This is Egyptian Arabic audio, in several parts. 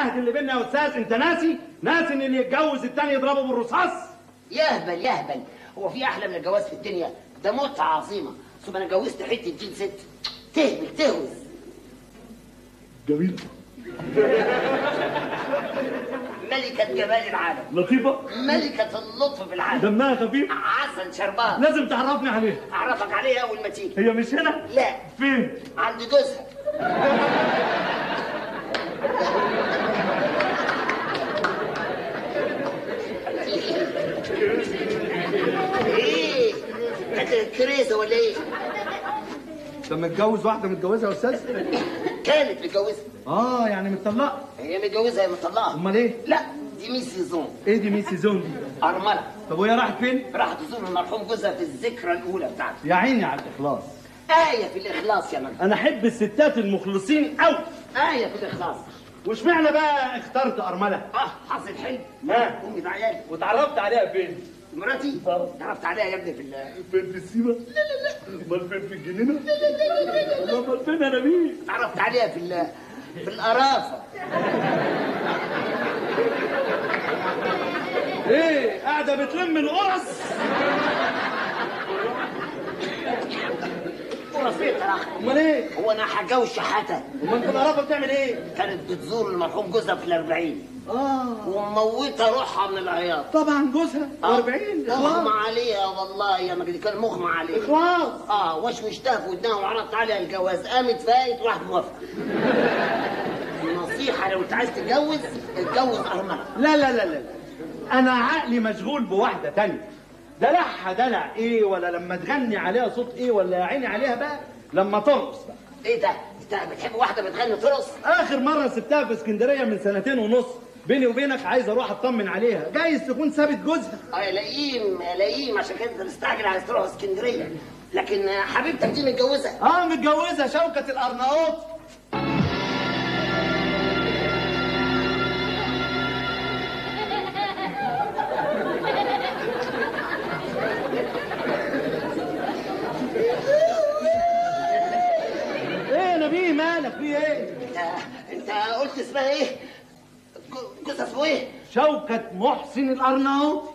العهد اللي بيننا يا استاذ انت ناسي ناسي ان اللي يتجوز التاني يضربه بالرصاص يهبل يهبل هو في احلى من الجواز في الدنيا ده متعه عظيمه ثم انا جوزت حته دين ست تهبل تهوز جميل ملكة جمال العالم لطيفه ملكة اللطف في العالم دمها خفيف عسل شربان لازم تعرفني عليها اعرفك عليها اول ما تيجي هي مش هنا لا فين عند جوزها ايه انت كريزه ولا ايه ده متجوز واحده متجوزه يا استاذ كانت متجوزه اه يعني متطلقه هي متجوزه هي مطلقه امال ايه لا دي ميس سيزون ايه دي ميس سيزون دي ارمله طب وهي راحت فين راحت تزور المرحوم جوزها في الذكرى الاولى بتاعته يا عيني على الاخلاص آية في الإخلاص يا مجد انا احب الستات المخلصين قوي آية في الإخلاص واشمعنى بقى اخترت ارمله اه حاصل حلم ها. أمي بعيالي واتعرفت عليها فين مراتي آه. تعرفت عليها يا ابني في ال- فين في السيما لا لا لا امال فين في الجنينه لا لا لا لا امال فين انا مين تعرفت عليها في ال- في القرافة ايه قاعده بتلم القرص ورصيد صراحة امال ايه هو أنا هتجوز شحاتة امال في القرافه بتعمل ايه كانت بتزور المرحوم جوزها في الأربعين اه وموتة روحها من العياط طبعا جوزها 40 مغمى اخلاص عليها والله يا مجدي كان مغمى عليها اخلاص اه وشوشتها في ودنها وعرضت عليها الجواز قامت فايت وراحت موافقة نصيحة لو انت عايز تتجوز اتجوز أرملة لا لا لا لا انا عقلي مشغول بواحده تانية دلعها دلع ايه ولا لما تغني عليها صوت ايه ولا يا عيني عليها بقى لما ترقص بقى ايه ده؟ انت بتحب واحدة بتغني ترقص؟ اخر مره سبتها في اسكندريه من سنتين ونص بيني وبينك عايز اروح اطمن عليها جايز تكون سابت جوزها اه يا لئيم يا لئيم عشان كده انت مستعجل عايز تروح اسكندرية لكن حبيبتك دي متجوزة اه متجوزه شوكه الارناؤوط ايه يا نبيه مالك في ايه انت انت قلت اسمها ايه؟ جو- جوزها اسمه ايه؟ شوكة محسن الأرناؤوط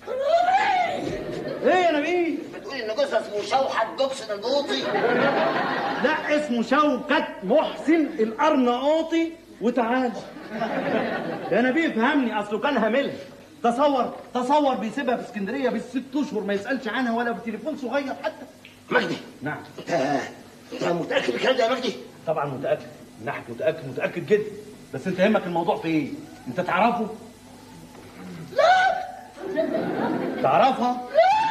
ايه يا نبيه بتقول ان جوزها اسمه شوحة جوكسن البوطي لا اسمه شوكة محسن الأرناؤوطي وتعالى يا نبيه فهمني أصله كان هاملها تصور تصور بيسيبها في اسكندرية بالست أشهر ما يسألش عنها ولا بتليفون صغير حتى مجدي نعم انت انت متأكد من الكلام ده يا مجدي؟ طبعا متأكد من ناحية متأكد متأكد جدا بس أنت يهمك الموضوع في إيه؟ أنت تعرفه؟ لا تعرفها؟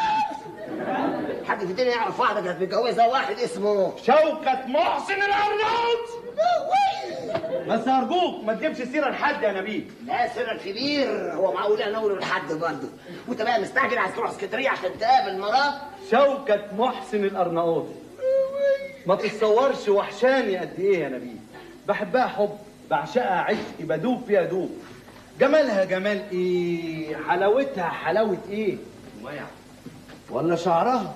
حد في الدنيا يعرف واحدة كانت متجوزة واحد اسمه شوكة محسن الأرناؤوط بس أرجوك ما تجيبش سيرة لحد يا نبيل لا سر الكبير هو معقول انا اقوله لحد برضه وانت بقى مستعجل عايز تروح اسكندريه عشان تقابل مرات شوكة محسن الأرناؤوطي ما تتصورش وحشاني قد إيه يا نبيل بحبها حب بعشقها عشق بدوب فيها دوب جمالها جمال إيه حلاوتها حلاوة إيه ولا شعرها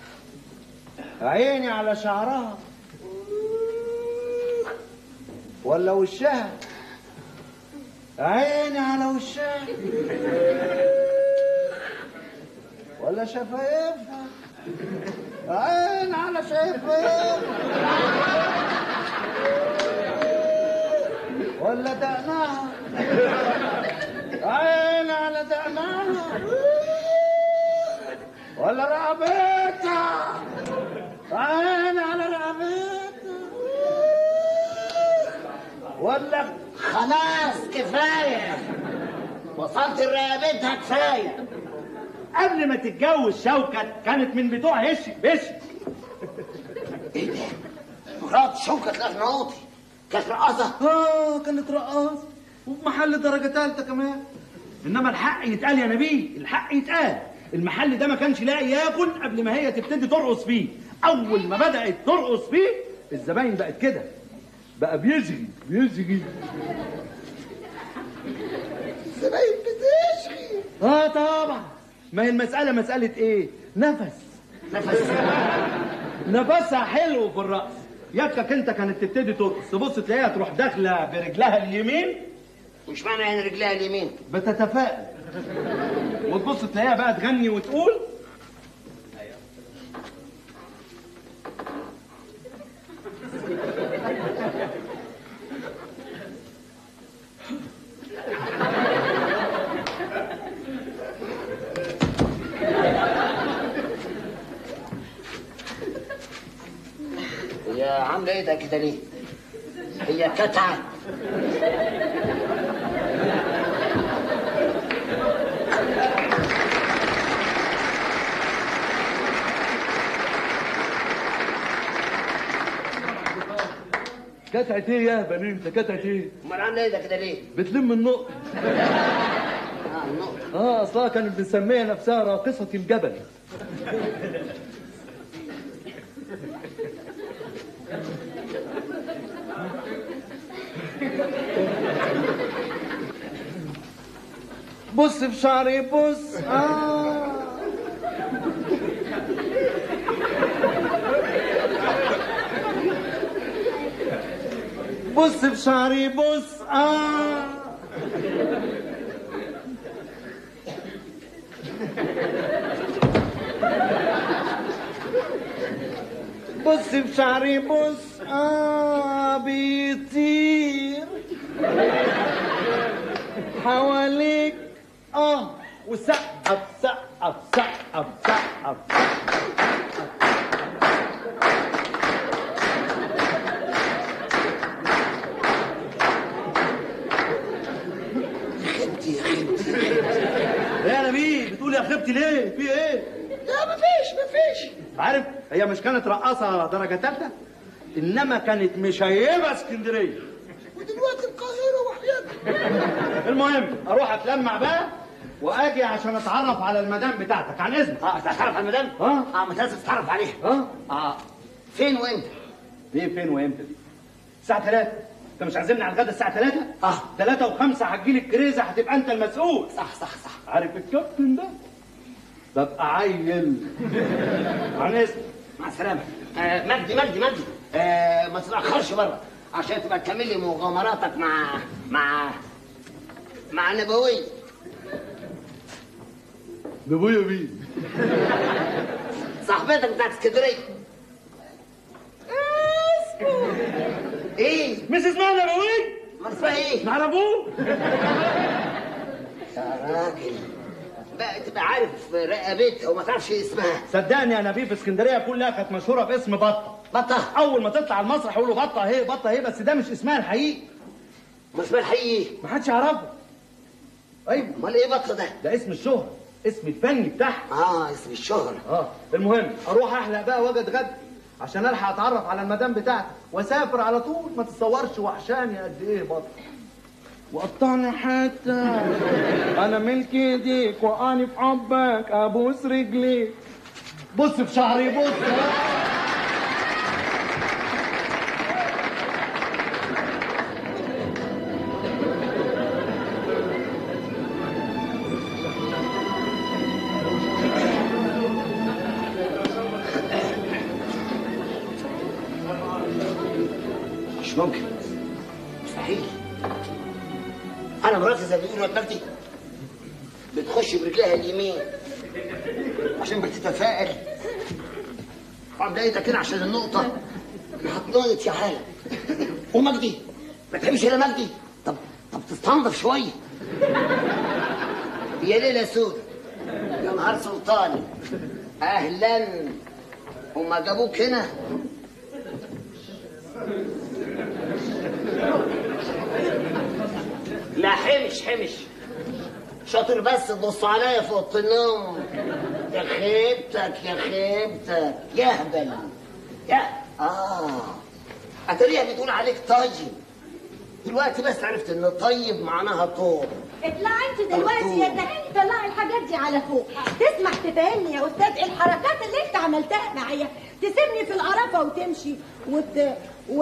عيني على شعرها ولا وشها عيني على وشها ولا شفايفها عين على شفايفها ولا دقنها عين على دقنها ولا رقبتها عين على رقبتها ولا خلاص كفايه وصلت لرقبتها كفايه قبل ما تتجوز شوكت كانت من بتوع هش بش ايه ده؟ مرات شوكة الارناؤوطي كانت رقاصه اه كانت رقاصة وفي محل درجة ثالثة كمان انما الحق يتقال يا نبيل الحق يتقال المحل ده ما كانش لاقي ياكل قبل ما هي تبتدي ترقص فيه اول ما بدأت ترقص فيه الزباين بقت كده بقى بيشغي بيشغي زباين بتشغي اه طبعا ما هي المسألة مسألة ايه نفس نفس نفسها حلو في الرقص يكك انت كانت تبتدي ترقص تبص تلاقيها تروح داخله برجلها اليمين مش معنى يعني رجلها اليمين بتتفائل وتبص تلاقيها بقى تغني وتقول هي عامله ايه ده كده ليه؟ هي كتعه كتعة ايه يا بني انت كتعة ايه؟ امال عامله ايه ده كده ليه؟ بتلم النقط اه النقطه اه اصلها كانت بتسميها نفسها راقصة الجبل بص في شعري بص آه بص في شعري بص آه بص في شعري بص آه بيطير حواليك آه وسقف سقف سقف سقف خبتي يا خبتي يا نبيل بتقول يا خبتي ليه؟ في ايه؟ لا مفيش مفيش عارف هي مش كانت رقاصة درجة ثالثة إنما كانت مشيبة اسكندرية ودلوقتي القاهره وحياتك المهم أروح أتلمع بقى وأجي عشان أتعرف على المدام بتاعتك عن إذنك اه تتعرف على المدام؟ آه. اه ما لازم تتعرف عليها اه اه فين وامتى؟ دي فين وامتى دي؟ الساعة 3 أنت مش عازمني على الغدا الساعة 3 آه. 3 و5 هتجيلي الكريزة هتبقى أنت المسؤول صح صح صح عارف الكابتن ده؟ ببقى عيل عن إذنك مع السلامه آه مجدي مجدي مجدي آه ما تتاخرش بره عشان تبقى تكمل لي مغامراتك مع مع مع نبوي نبويا مين؟ صاحبتك بتاعت اسكندريه ايه مش اسمها نبوي؟ ما اسمها ايه نعرفوه؟ يا راجل بقى تبقى عارف رقبتها وما تعرفش اسمها صدقني يا نبيل في اسكندريه كلها كانت مشهوره باسم بطه بطه اول ما تطلع المسرح يقولوا بطه اهي بطه اهي بس ده مش اسمها الحقيقي ما اسمها الحقيقي ما حدش يعرفه ايوه امال ايه بطه ده ده اسم الشهره اسم الفني بتاعها اه اسم الشهرة اه المهم اروح احلق بقى واجي اتغدى عشان الحق اتعرف على المدام بتاعتي واسافر على طول ما تتصورش وحشاني قد ايه بطه وقطعني حتى انا ملك ايديك وقعني في حبك ابوس رجليك بص في شعري بص مش ممكن مستحيل انا مراتي زي ما بيقولوا دلوقتي بتخش برجلها اليمين عشان بتتفائل عامله ايدك كده عشان النقطه هتنقط يا حاله ومجدي ما تحبش الا مجدي طب طب تستنضف شويه يا ليله سود يا نهار سلطان اهلا هما جابوك هنا لا حمش حمش شاطر بس تبص عليا في اوضه النوم يا خيبتك يا خيبتك يا هبل يا اه اتريها بتقول عليك طيب دلوقتي بس عرفت ان طيب معناها طول اطلعي انت دلوقتي يا تهاني طلعي الحاجات دي على فوق تسمح تفهمني يا استاذ الحركات اللي انت عملتها معايا تسيبني في القرفه وتمشي وت... و...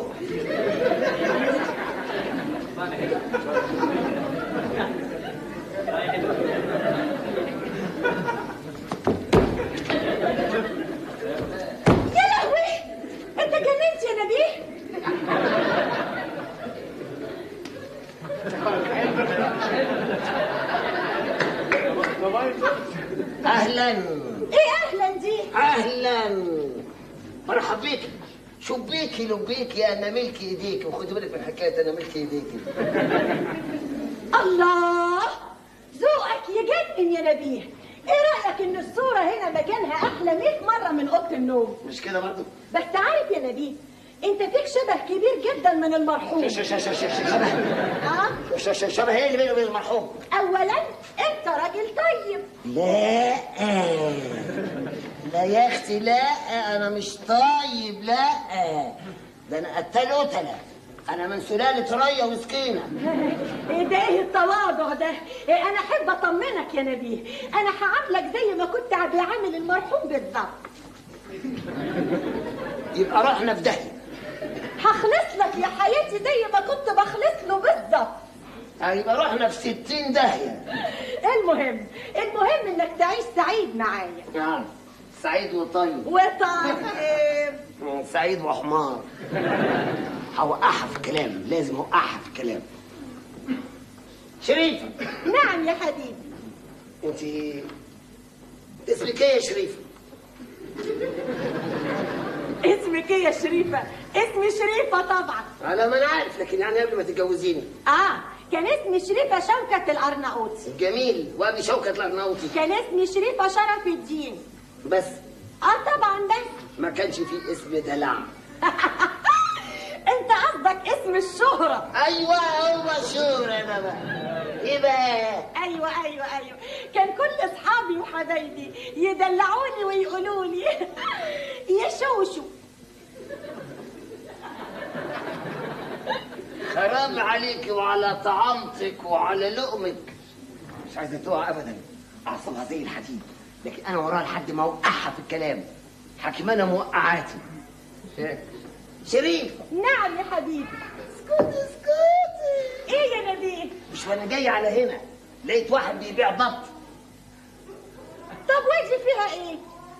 يا لهوي انت جننت يا نبيه اهلا ايه اهلا دي اهلا مرحب بيك شبيكي لبيكي انا ملك ايديك وخدي بالك من حكايه انا ملك ايديك الله ذوقك يجنن يا نبيه ايه رايك ان الصوره هنا مكانها احلى 100 مره من اوضه النوم مش كده برضه بس عارف يا نبيه انت فيك شبه كبير جدا من المرحوم ش- ش- ش- ش- ش- شبه اه ش- ش- شبه ايه اللي بينه وبين المرحوم اولا انت راجل طيب لا لا يا اختي لا انا مش طيب لا ده انا قتال قتله انا من سلاله ريا وسكينه ايه ده ايه التواضع ده إيه انا احب اطمنك يا نبيه انا هعاملك زي ما كنت بعامل المرحوم بالظبط يبقى رحنا في داهيه هخلص لك يا حياتي زي ما كنت بخلص له بالظبط يبقى رحنا في ستين داهيه المهم المهم انك تعيش سعيد معايا نعم سعيد وطيب وطيب سعيد وحمار هوقعها في الكلام لازم اوقعها في الكلام شريفه نعم يا حبيبي انت اسمك ايه يا شريفه اسمك ايه يا شريفة اسمي شريفة طبعا انا ما انا عارف لكن يعني قبل ما تتجوزيني اه كان اسمي شريفة شوكة الأرناؤوطي جميل وابي شوكة الارناوطي كان اسمي شريفة شرف الدين بس اه طبعا بس ما كانش في اسم دلع انت قصدك اسم الشهرة ايوه هو شهرة انا بقى ايه بقى ايوه ايوه ايوه كان كل اصحابي وحبايبي يدلعوني ويقولوا لي يا شوشو حرام عليك وعلى طعامتك وعلى لقمك مش عايزه تقع ابدا اعصابها زي الحديد لكن انا وراها لحد ما اوقعها في الكلام حكمانه موقعاتي شريف نعم يا حبيبي اسكتي اسكتي ايه يا نبيه مش وانا جاي على هنا لقيت واحد بيبيع بط طب واجي فيها ايه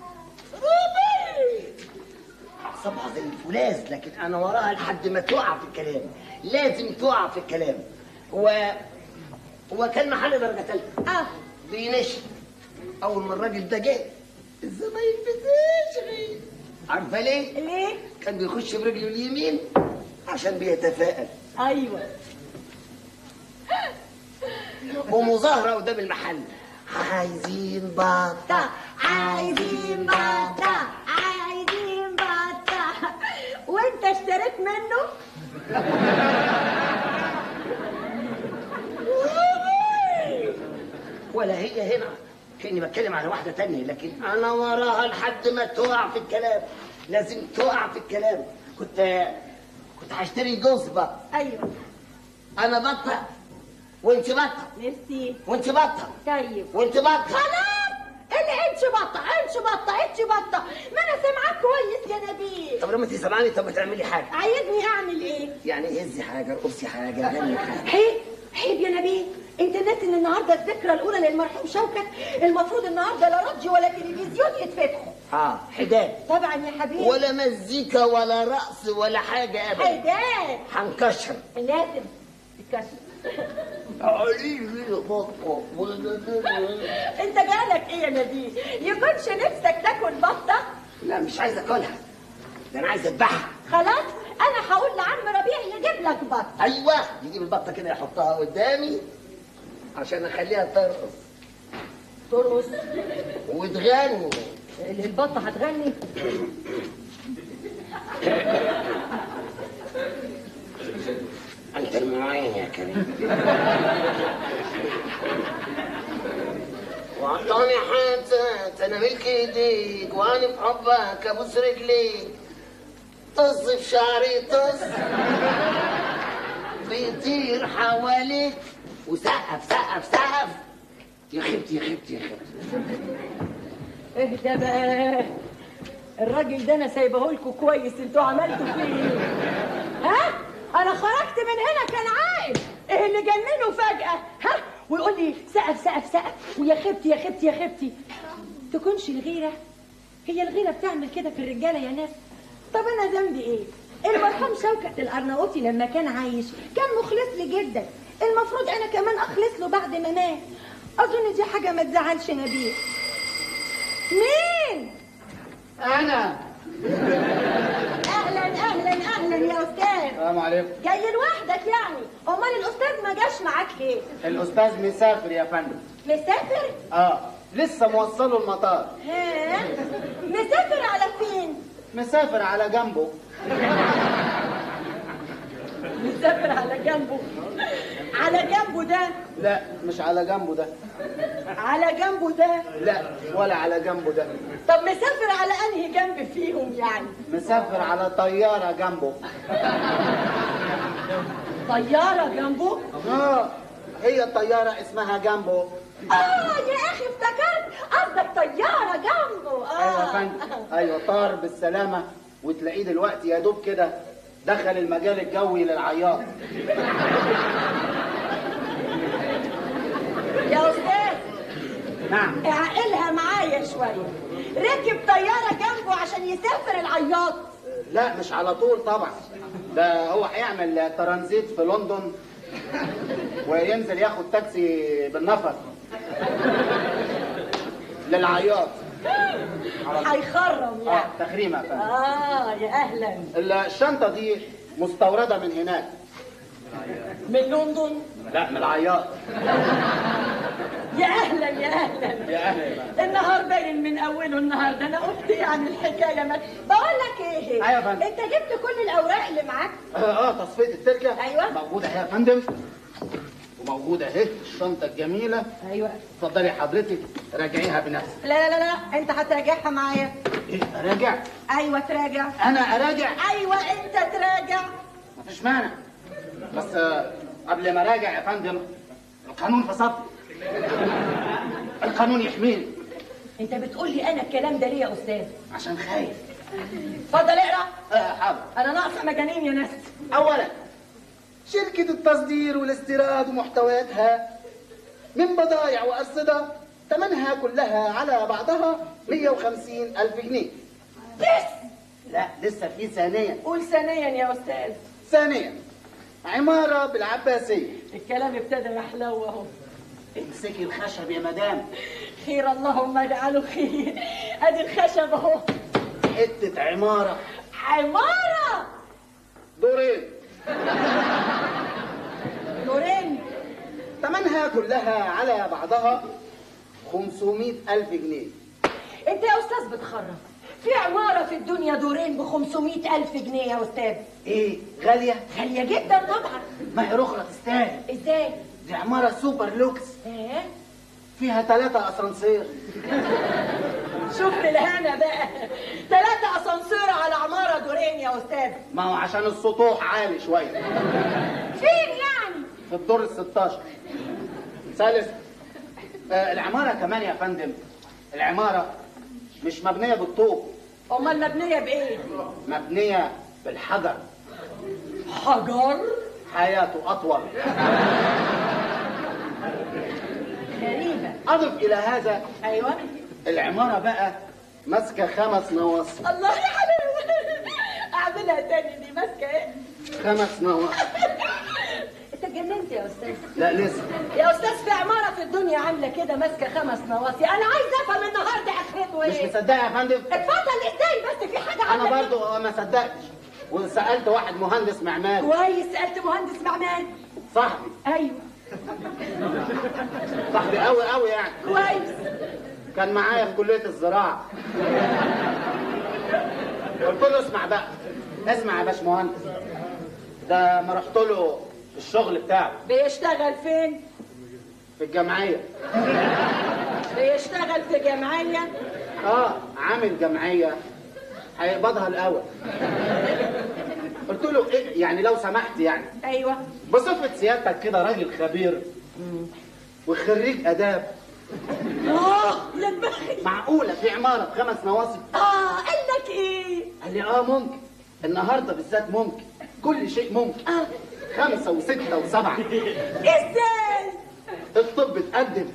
روبي اعصابها زي الفولاذ لكن انا وراها لحد ما تقع في الكلام لازم تقع في الكلام هو هو كان محل درجه ثالثه اه بينشف اول ما الراجل ده جه الزمايل بتشغي عارفه ليه؟ ليه كان بيخش برجله اليمين عشان بيتفائل ايوه ومظاهره قدام المحل عايزين بطه عايزين بطة عايزين بطة وانت اشتريت منه ولا هي هنا كاني بتكلم على واحده تانية لكن انا وراها لحد ما تقع في الكلام لازم تقع في الكلام كنت كنت هشتري جزبه ايوه انا بطه وانت بطه ميرسي وانت بطه طيب وانت بطه خلاص اللي انت بطة انت بطة انت بطة ما انا سامعاك كويس يا نبيل طب لما انت سامعاني طب ما تعملي حاجه عايزني اعمل ايه يعني هزي حاجه ارقصي حاجه غني حاجه حيب حيب يا نبيل انت ناسي ان النهارده الذكرى الاولى للمرحوم شوكت المفروض النهارده لا راديو ولا تلفزيون يتفتحوا اه حداد طبعا يا حبيبي ولا مزيكا ولا رقص ولا حاجه ابدا حيدان هنكشر لازم تتكشف انت جالك ايه يا نبيل يكونش نفسك تاكل بطه لا مش عايز اكلها ده انا عايز اذبحها خلاص انا هقول لعم ربيع يجيب لك بط ايوه يجيب البطه كده يحطها قدامي عشان اخليها ترقص ترقص وتغني البطه هتغني انت المعين يا كريم وعطاني حياتك انا ملك ايديك وانا في حبك ابوس رجليك طز في شعري طز بيطير حواليك وسقف سقف سقف يا خبتي يا خبتي يا خبتي اهدى بقى الراجل ده انا سايبه لكم كويس انتوا عملتوا فيه ايه ها انا خرجت من هنا كان عاقل ايه اللي جننه فجاه ها ويقول لي سقف سقف سقف ويا خبتي يا خبتي يا خبتي تكونش الغيره هي الغيره بتعمل كده في الرجاله يا ناس طب انا ذنبي ايه المرحوم شوكت الارناؤوطي لما كان عايش كان مخلص لي جدا المفروض انا كمان اخلص له بعد ما مات اظن دي حاجه ما تزعلش نبيل مين انا اهلا اهلا اهلا يا استاذ السلام عليكم جاي لوحدك يعني امال الاستاذ ما جاش معاك ليه الاستاذ مسافر يا فندم مسافر اه لسه موصله المطار ها مسافر على فين مسافر على جنبه مسافر على جنبه على جنبه ده لا مش على جنبه ده على جنبه ده لا ولا على جنبه ده طب مسافر على انهي جنب فيهم يعني مسافر على طيارة جنبه طياره جنبه اه هي الطيارة اسمها جنبه اه يا اخي افتكرت قصدك طياره جنبه اه ايوه يا فندم ايوه طار بالسلامة وتلاقيه دلوقتي يا دوب كده دخل المجال الجوي للعياط يا استاذ نعم اعقلها معايا شويه ركب طياره جنبه عشان يسافر العياط لا مش على طول طبعا ده هو هيعمل ترانزيت في لندن وينزل ياخد تاكسي بالنفر للعياط هيخرم اه يعني تخريمه يا فندم اه يا اهلا الشنطه دي مستورده من هناك من لندن لا من العياط يا اهلا يا اهلا يا اهلا يا فندم. النهار باين من اوله النهارده انا قلت يعني الحكايه ما بقول لك ايه أيوة يا فندم. انت جبت كل الاوراق اللي معاك اه اه تصفيه التركه أيوة. موجوده اهي يا فندم وموجوده اهي الشنطه الجميله ايوه اتفضلي حضرتك راجعيها بنفسك لا لا لا لا انت هتراجعها معايا ايه اراجع ايوه تراجع انا اراجع ايوه انت تراجع مفيش مانع بس آه، قبل ما راجع يا فندم القانون في صفي القانون يحميني انت بتقول لي انا الكلام ده ليه يا استاذ عشان خايف اتفضل اقرا آه حاضر انا ناقصه مجانين يا ناس اولا شركة التصدير والاستيراد ومحتوياتها من بضائع وأرصدة ثمنها كلها على بعضها 150 ألف جنيه بس لا لسه في ثانيا قول ثانيا يا استاذ ثانيا عمارة بالعباسية الكلام ابتدى يحلو اهو امسكي الخشب يا مدام خير اللهم اجعله خير ادي الخشب اهو حتة عمارة عماره دورين نورين ثمنها كلها على بعضها 500 ألف جنيه انت يا استاذ بتخرف في عماره في الدنيا دورين ب 500 الف جنيه يا استاذ ايه غالية؟ غاليه جدا طبعا ما هي رخرة تستاهل ازاي دي عمارة سوبر لوكس ايه فيها ثلاثة أسانسير شوف الهنا بقى ثلاثة اسانسير على عمارة دورين يا استاذ ما هو عشان السطوح عالي شوية فين يعني في الدور ال 16 ثالث آه العمارة كمان يا فندم العمارة مش مبنية بالطوب امال مبنية بايه مبنية بالحجر حجر حياته أطول غريبة أضف إلى هذا ايوه العمارة بقى ماسكة خمس نواصي الله يا حبيبي اعملها تاني دي ماسكة ايه خمس نواصي انت اتجننت يا استاذ لا لسه يا استاذ في عمارة في الدنيا عاملة كده ماسكة خمس نواصي انا عايز افهم النهارده اخرته مش ايه مصدقة يا فندم اتفضل ازاي بس في حاجة أنا عاملة برضو ما صدقتش وسألت واحد مهندس معماري كويس سألت مهندس معماري صاحبي ايوه صاحبي قوي قوي يعني كويس كان معايا في كلية الزراعة قلت له اسمع بقى اسمع يا باشمهندس ده ما رحت له الشغل بتاعه بيشتغل فين في الجمعية بيشتغل في جمعية اه عامل جمعية هيقبضها الأول قلت له إيه يعني لو سمحت يعني ايوه بصفة سيادتك كده راجل خبير وخريج آداب اه يا دماغي معقولة في عمارة بخمس نواصي اه قال لك ايه قال لي اه ممكن النهارده بالذات ممكن كل شيء ممكن اه خمسة وستة وسبعة ازاي الطب اتقدم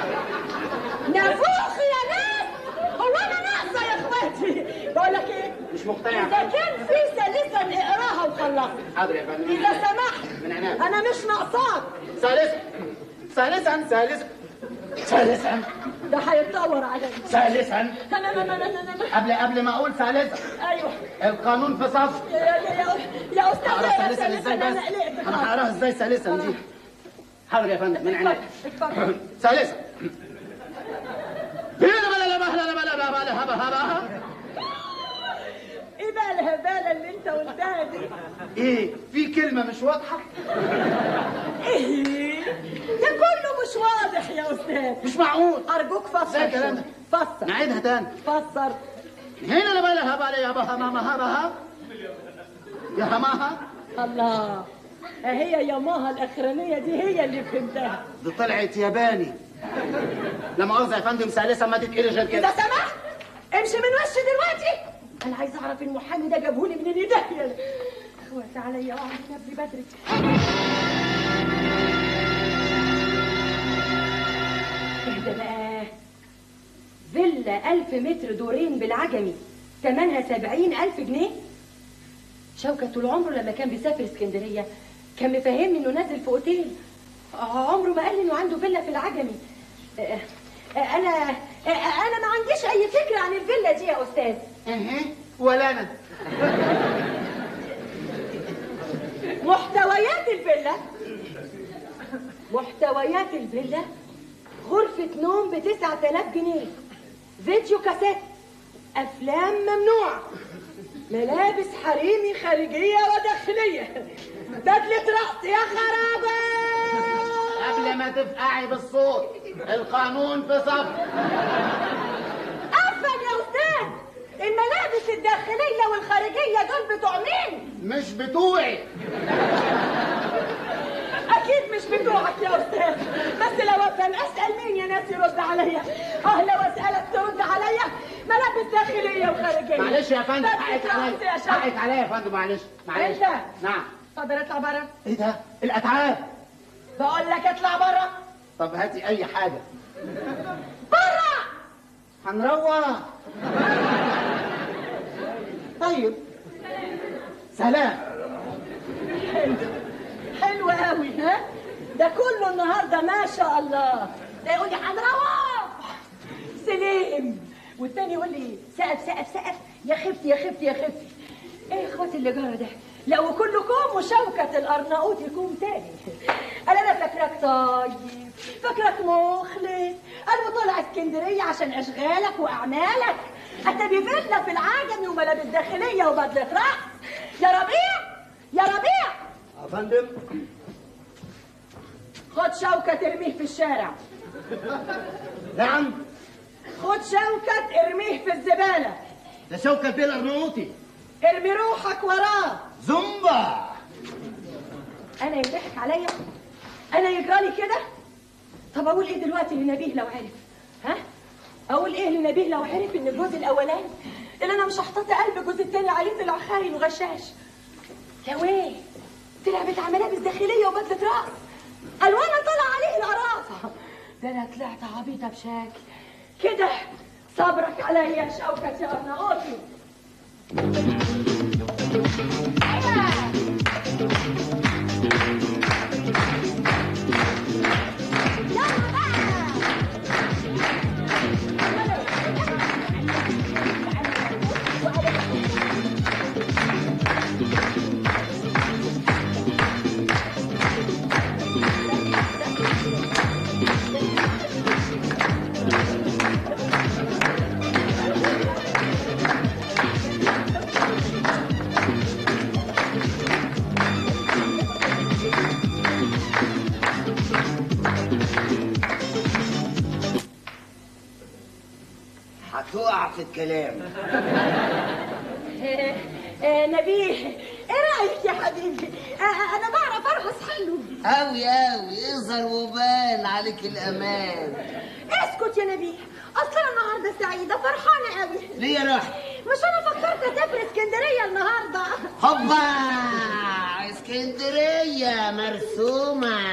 نافوخ يا ناس هو انا ناقصه يا اخواتي بقول لك ايه مش مقتنع اذا كان في ثالثا اقراها وخلصها حاضر يا فندم اذا سمحت من عناية. انا مش ناقصاك ثالثا ثالثا ثالثا ثالثا ده هيتطور عليا ثالثا انا انا انا انا انا قبل قبل ما اقول ثالثا ايوه القانون في صف يا يا يا يا استاذ اقرا يا ثالثا ثالثا ازاي انا بس قلقت انا هقراها ازاي ثالثا دي حاضر يا فندم من عناية اتفضل ثالثا بلا بلا بلا بلا بلا بلا هبا هبا ايه بقى الهباله اللي انت قلتها دي ايه في كلمة مش واضحة ايه ده كله مش واضح يا استاذ مش معقول ارجوك فسر ازاي الكلام ده؟ فسر نعيدها تاني فسر هنا لا بلا هبا يا بها ماما هبا يا هماها الله هي يا ماها الاخرانيه دي هي اللي فهمتها دي طلعت ياباني لا مؤاخذة يا فندم ثالثا ما تتقلي غير اذا كده سمحت امشي من وشي دلوقتي انا عايز اعرف المحامي ده جابهولي من ايديا اخواتي عليا اقعد يا ابني بدري اهدى بقى فيلا ألف متر دورين بالعجمي تمنها سبعين ألف جنيه شوكة طول عمره لما كان بيسافر اسكندرية كان مفهمني انه نازل في اوتيل عمره ما قال لي انه عنده فيلا في العجمي آه، آه، انا آه، انا ما عنديش اي فكرة عن الفيلا دي يا استاذ اها ولا انا محتويات الفيلا محتويات الفيلا غرفة نوم ب 9000 جنيه فيديو كاسيت أفلام ممنوع ملابس حريمي خارجية وداخلية بدلة رقص يا خرابة قبل ما تفقعي بالصوت القانون في صف أفهم يا أستاذ الملابس الداخلية والخارجية دول بتوع مين؟ مش بتوعي اكيد مش بتوعك يا استاذ بس لو افهم اسال مين يا ناس يرد عليا اه لو اسالك ترد عليا ملابس داخليه وخارجيه معلش يا فندم بس حقك اترقص عليا يا شاب. حقك عليا يا فندم معلش معلش انت نعم اتفضل اطلع بره ايه ده الاتعاب بقول لك اطلع بره طب هاتي اي حاجه بره هنروح طيب سلام حلو حلو قوي ها ده كله النهارده ما شاء الله ده يقول لي هنروح سليم والتاني يقول لي سقف سقف سقف يا خفتي يا خفتي يا خفتي ايه يا اخواتي اللي جرى ده لو كلكم وشوكة الأرناؤوط يكون تاني قال أنا فاكراك طيب فاكراك مخلص قال طلع اسكندرية عشان أشغالك وأعمالك أنت بفيلا في العجمي وملابس داخلية وبدلة رقص يا ربيع يا ربيع يا فندم خد شوكة ترميه في الشارع نعم خد شوكة ارميه في الزبالة ده شوكة بيه الأرناؤوطي ارمي روحك وراه زومبا انا يضحك عليا انا يجرالي كده طب اقول ايه دلوقتي لنبيه لو عرف ها اقول ايه لنبيه لو عرف ان الجوز الاولاني اللي انا مش حاطه قلب الجوز التاني عليه طلع خاين وغشاش لو ايه طلع بتاع ملابس داخليه وبدله رقص قال وانا طلع عليه القرافه ده انا طلعت عبيطه بشكل كده صبرك عليا يا شوكة يا ارناؤوطي هتقع في الكلام آه، آه، نبيه ايه رايك يا حبيبي آه، انا بعرف ارقص حلو أوي أوي اظهر وبان عليك الأمان اسكت يا نبيه اصل انا النهارده سعيده فرحانه قوي ليه يا راح مش انا فكرت اسافر اسكندريه النهارده هوبا اسكندرية مرسومة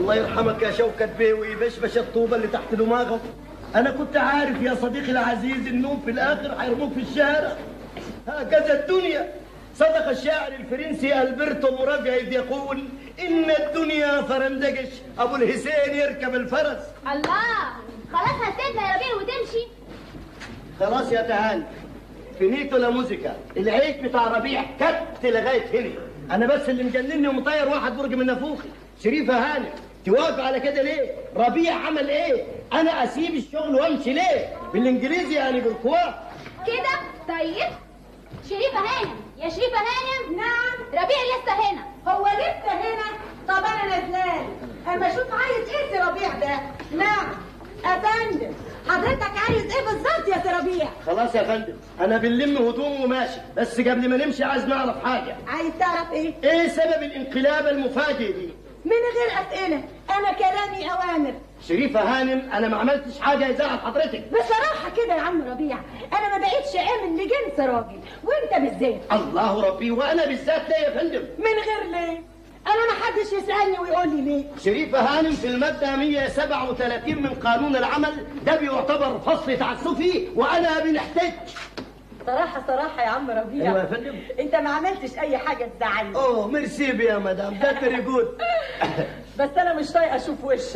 الله يرحمك يا شوكة بيه ويبشبش الطوبة اللي تحت دماغك أنا كنت عارف يا صديقي العزيز النوم في الآخر حيرموك في الشارع هكذا الدنيا صدق الشاعر الفرنسي ألبرتو موراجا إذ يقول إن الدنيا فرندقش أبو الحسين يركب الفرس الله خلاص هتسيبنا يا ربيع وتمشي خلاص يا تهاني فينيتو لا موزيكا العيد بتاع ربيع كت لغايه هنا انا بس اللي مجنني ومطير واحد برج من نافوخي شريفه هانم توافق على كده ليه؟ ربيع عمل ايه؟ انا اسيب الشغل وامشي ليه؟ بالانجليزي يعني بالكواه كده طيب شريفة هانم يا شريفة هانم نعم ربيع لسه هنا هو لسه هنا طب انا نازلان اما اشوف عايز ايه يا ربيع ده نعم افندم حضرتك عايز ايه بالظبط يا سي ربيع خلاص يا فندم انا بنلم هدوم وماشي بس قبل ما نمشي عايز نعرف حاجه عايز تعرف ايه ايه سبب الانقلاب المفاجئ دي؟ من غير اسئله انا كلامي اوامر شريفه هانم انا ما عملتش حاجه يزعل حضرتك بصراحه كده يا عم ربيع انا ما بقتش امن لجنس راجل وانت بالذات الله ربي وانا بالذات ليه يا فندم؟ من غير ليه انا ما حدش يسالني ويقول لي ليه شريفة هانم في المادة 137 من قانون العمل ده بيعتبر فصل تعسفي وأنا بنحتاج صراحه صراحه يا عم ربيع أيوة يا فندم. انت ما عملتش اي حاجه تزعلني أوه ميرسي بي يا مدام ده فيري جود بس انا مش طايقه اشوف وشك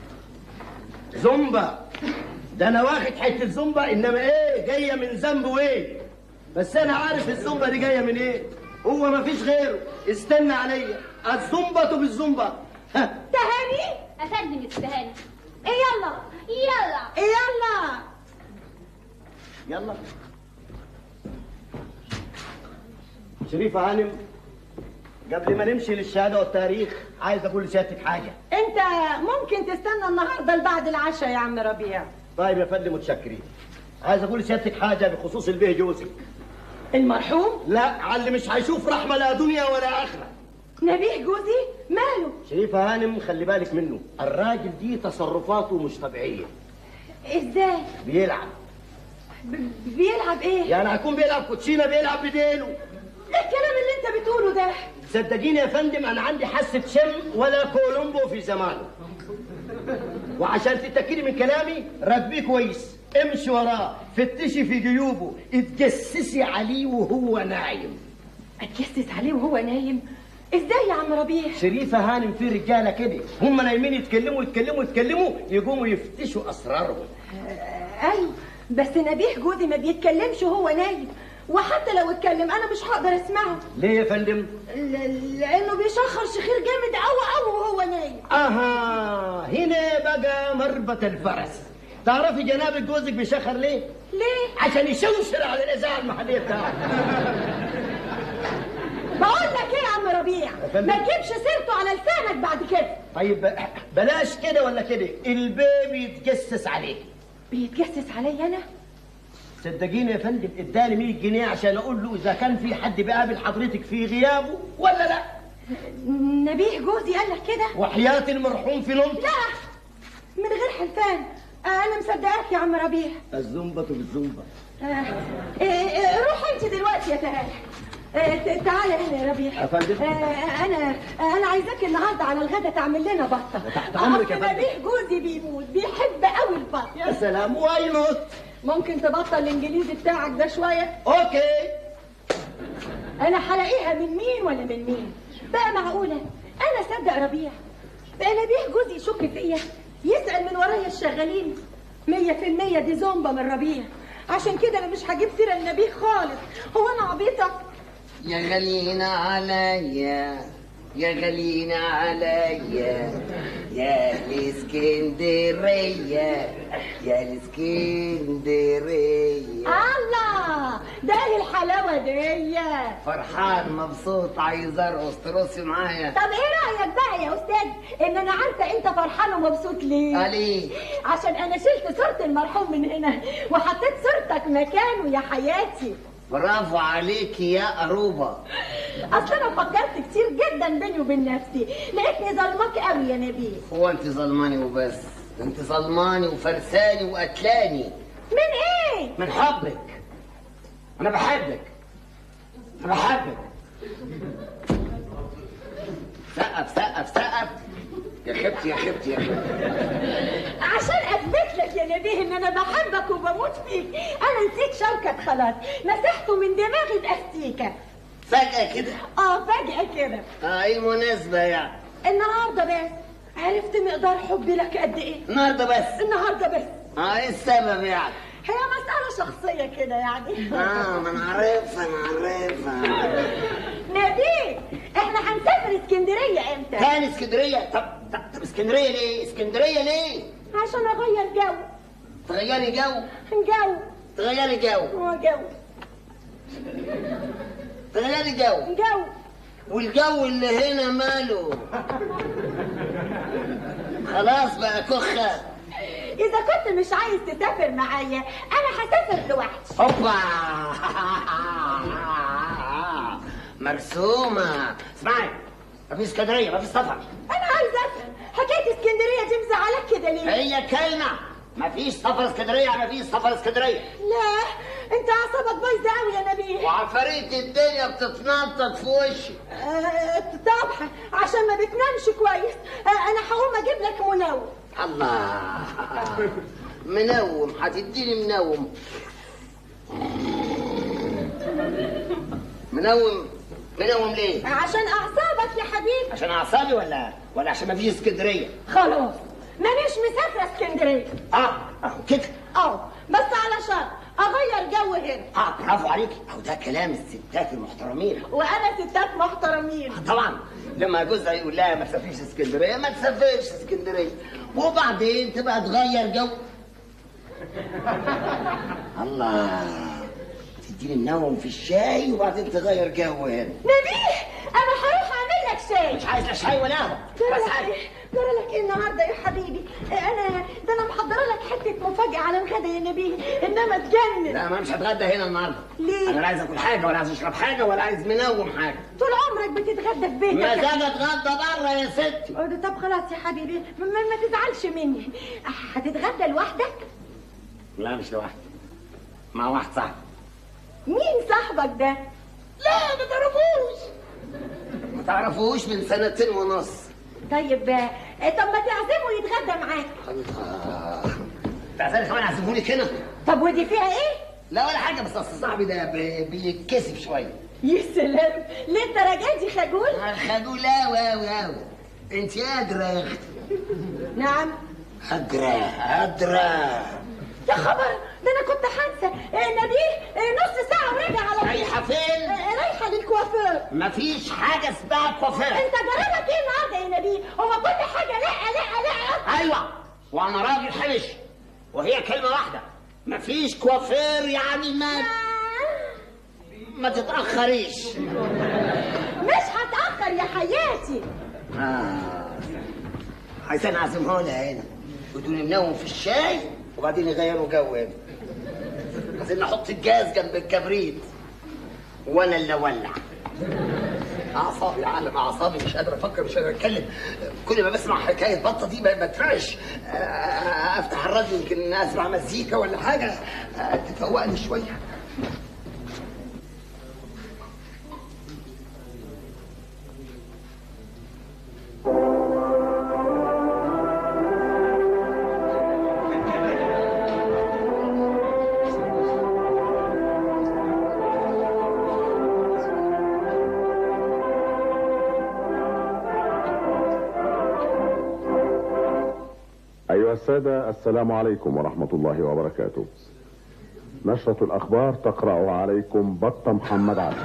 زومبا ده أنا واخد حتة زومبا إنما إيه جاية من ذنب وإيه بس أنا عارف الزومبا دي جاية من إيه هو ما فيش غيره استنى عليا الزومبة بالزومبا ها تهاني افندم يا ست هانم ايه يلا يلا ايه يلا يلا شريفة هانم قبل ما نمشي للشهادة والتاريخ عايز أقول لسيادتك حاجة انت ممكن تستنى النهارده لبعد العشاء يا عم ربيع طيب يا فندم متشكرين عايز أقول لسيادتك حاجة بخصوص البيه جوزي المرحوم لا على اللي مش هيشوف رحمة لا دنيا ولا آخرة نبيه جوزي ماله شريفة هانم خلي بالك منه الراجل دي تصرفاته مش طبيعية ازاي بيلعب ب- بيلعب ايه يعني هيكون بيلعب كوتشينة بيلعب بديله ايه الكلام اللي انت بتقوله ده صدقيني يا فندم انا عندي حاسه شم ولا كولومبو في زمانه وعشان تتاكدي من كلامي راكبيه كويس امشي وراه فتشي في جيوبه اتجسسي عليه وهو نايم اتجسس عليه وهو نايم ازاي يا عم ربيع شريفة هانم في رجالة كده هم نايمين يتكلموا يتكلموا يتكلموا يقوموا يفتشوا أسرارهم ايوه بس نبيه جوزي ما بيتكلمش وهو نايم وحتى لو اتكلم انا مش هقدر اسمعه ليه يا فندم؟ ل- لانه بيشخر شخير جامد قوي قوي وهو نايم أها هنا بقى مربط الفرس تعرفي جناب جوزك بيشخر ليه؟ ليه عشان يشوشر على الإذاعة المحلية بتاعته بقول لك ايه يا عم ربيع فندم. ما تجيبش سيرته على لسانك بعد كده طيب بلاش كده ولا كده البيبي يتجسس عليك بيتجسس عليا انا صدقيني يا فندم اداني 100 جنيه عشان اقول له اذا كان في حد بيقابل حضرتك في غيابه ولا لا نبيه جوزي قال لك كده وحياة المرحوم في نوم لا من غير حلفان انا مصدقاك يا عم ربيع الزنبة بالزنبة آه، آه، آه، روح انت دلوقتي يا تهاني آه، ت- تعالى هنا يا ربيع يا فندم. آه، انا انا عايزاك النهارده على الغدا تعمل لنا بطه تحت أمرك يا أصل فندم. نبيه جوزي بيموت بيحب قوي البط يا سلام واي نوت ممكن تبطل الانجليزي بتاعك ده شويه اوكي انا هلاقيها من مين ولا من مين بقى معقوله انا صدق ربيع بقى نبيه جوزي يشك فيا يسال من ورايا الشغالين مية في المية دي زومبا من ربيع عشان كده انا مش هجيب سيره النبيه خالص هو انا عبيطه يا غاليين عليا يا غاليين عليا يا الاسكندرية يا الاسكندرية الله ده ايه الحلاوه دي فرحان مبسوط عايز ارقص ترقصي معايا طب ايه رايك بقى يا استاذ ان انا عارفه انت فرحان ومبسوط ليه علي عشان انا شلت صوره المرحوم من هنا وحطيت صورتك مكانه يا حياتي برافو عليكي يا أروبة اصل انا فكرت كتير جدا بيني وبين نفسي لقيتني ظلمك قوي يا نبيل هو انت ظلماني وبس انت ظلماني وفرساني وقتلاني من ايه من حبك انا بحبك انا بحبك سقف سقف سقف يا خبتي يا خبتي يا خبتي عشان اثبت لك يا نبيه ان انا بحبك وبموت فيك انا نسيت شوكت خلاص مسحته من دماغي باستيكه فجأة كده اه فجأة كده اه ايه المناسبة يعني النهارده بس عرفت مقدار حبي لك قد ايه النهارده بس النهارده بس اه ايه السبب يعني هي مسألة شخصية كده يعني اه ما انا عارفها انا عارفها نبيه احنا هنسافر اسكندرية امتى؟ تاني اسكندرية طب طب, طب اسكندرية ليه؟ اسكندرية ليه؟ عشان اغير جو تغيري جو جو تغيري جو هو جو تغيري جو جو والجو اللي هنا ماله خلاص بقى كخة اذا كنت مش عايز تسافر معايا انا هسافر لوحدي هوبا مرسومة اسمعي ما في اسكندرية ما في سفر انا عايز افهم حكاية اسكندرية دي مزعلك كده ليه؟ هي كلمة ما فيش سفر اسكندرية ما فيش سفر اسكندرية لا انت اعصابك بايظة قوي يا نبيه وعفاريت الدنيا بتتنطط في وشي آه، طبعا عشان ما بتنامش كويس آه، انا هقوم اجيب لك منوم الله منوم هتديني منوم منوم منوم ليه؟ عشان اعصابك يا حبيبي عشان اعصابي ولا ولا عشان ما فيش اسكندريه؟ خلاص مانيش مسافرة اسكندرية اه اهو كده اه بس على شرط اغير جو هنا اه برافو عليكي اهو ده كلام الستات المحترمين وانا ستات محترمين طبعا لما جوزها يقول لها ما تسافريش اسكندريه ما تسافرش اسكندريه وبعدين تبقى تغير جو الله تديني النوم في الشاي وبعدين تغير جو هنا نبيه انا هروح اعمل لك شاي مش عايز لا شاي ولا قهوه جرى بس لك عايز ايه جرى لك ايه النهارده يا حبيبي انا ده انا محضره لك حته مفاجاه على الغدا يا نبيه انما تجنن لا ما مش هتغدى هنا النهارده ليه؟ انا لا عايز اكل حاجه ولا عايز اشرب حاجه ولا عايز منوم حاجه طول عمرك بتتغدى في بيتك مزاج اتغدى بره يا ستي أه ده طب خلاص يا حبيبي ما, ما ما تزعلش مني هتتغدى لوحدك لا مش لوحدي مع واحد صاحبي مين صاحبك ده لا ما تعرفوش ما تعرفوش من سنتين ونص طيب آه، طب ما تعزمه يتغدى معاك الله تعالى كمان عزمهولك هنا طب ودي فيها ايه لا ولا حاجه بس اصل صاحبي ده بي- بيتكسف شويه يا سلام ليه الدرجات دي خجول خدوا لا واو واو انت قادره يا اختي نعم قادره قادره يا خبر ده انا كنت هنسى آه، نبيه آه، نص ساعه ورجع على طول. رايحه فين آه، رايحه للكوافير مفيش حاجه اسمها كوافير انت جربك ايه النهارده يا نبيه هو كل حاجه لا لا لا ايوه وانا راجل حبش وهي كلمه واحده مفيش كوافير يعني ما ما تتاخريش مش هتاخر يا حياتي آه. عايزين اعزمه لها هنا ودول منوم في الشاي وبعدين يغيروا جو هنا عايزين نحط الجاز جنب الكبريت وانا اللي اولع اعصابي على اعصابي مش قادر افكر مش قادر اتكلم كل ما بسمع حكايه بطه دي ب- بترعش آه، افتح الراديو يمكن اسمع مزيكا ولا حاجه آه، تفوقني شويه أيها السادة السلام عليكم ورحمة الله وبركاته نشرة الأخبار تقرأ عليكم بطة محمد علي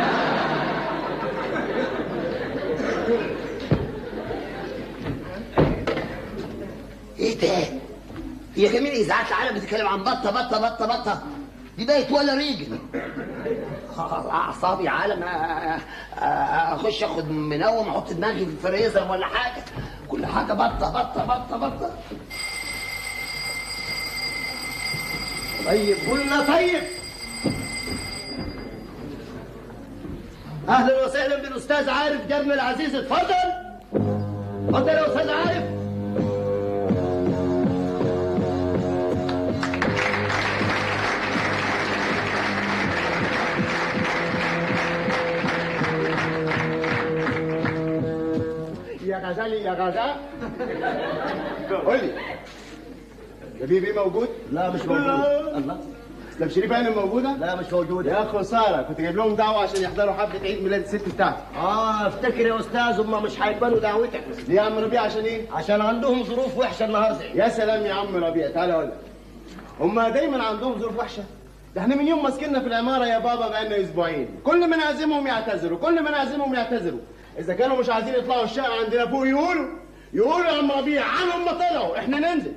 ايه ده؟ هي جميع اذاعات العالم بتتكلم عن بطه بطه بطه بطه دي بقت ولا ريجل اعصابي عالم آه، آه، اخش اخد منوم احط دماغي في الفريزر ولا حاجه كل حاجه بطه بطه بطه بطه طيب قلنا طيب اهلا وسهلا بالاستاذ عارف جرم العزيز اتفضل اتفضل يا استاذ عارف يا غزالي يا غزال قول لي لبيب ايه موجود؟ لا مش موجود الله اسلام شريف هانم موجوده؟ لا مش موجودة يا خساره كنت جايب لهم دعوه عشان يحضروا حفله عيد ميلاد الست بتاعتي اه افتكر يا استاذ هم مش هيقبلوا دعوتك ليه يا عم ربيع عشان ايه؟ عشان عندهم ظروف وحشه النهارده يا سلام يا عم ربيع تعالى اقول لك هما دايما عندهم ظروف وحشه ده احنا من يوم ما سكننا في العماره يا بابا بقالنا اسبوعين كل ما نعزمهم يعتذروا كل ما نعزمهم يعتذروا اذا كانوا مش عايزين يطلعوا الشقه عندنا فوق يقولوا يقولوا يا عم ربيع عنهم ما طلعوا احنا ننزل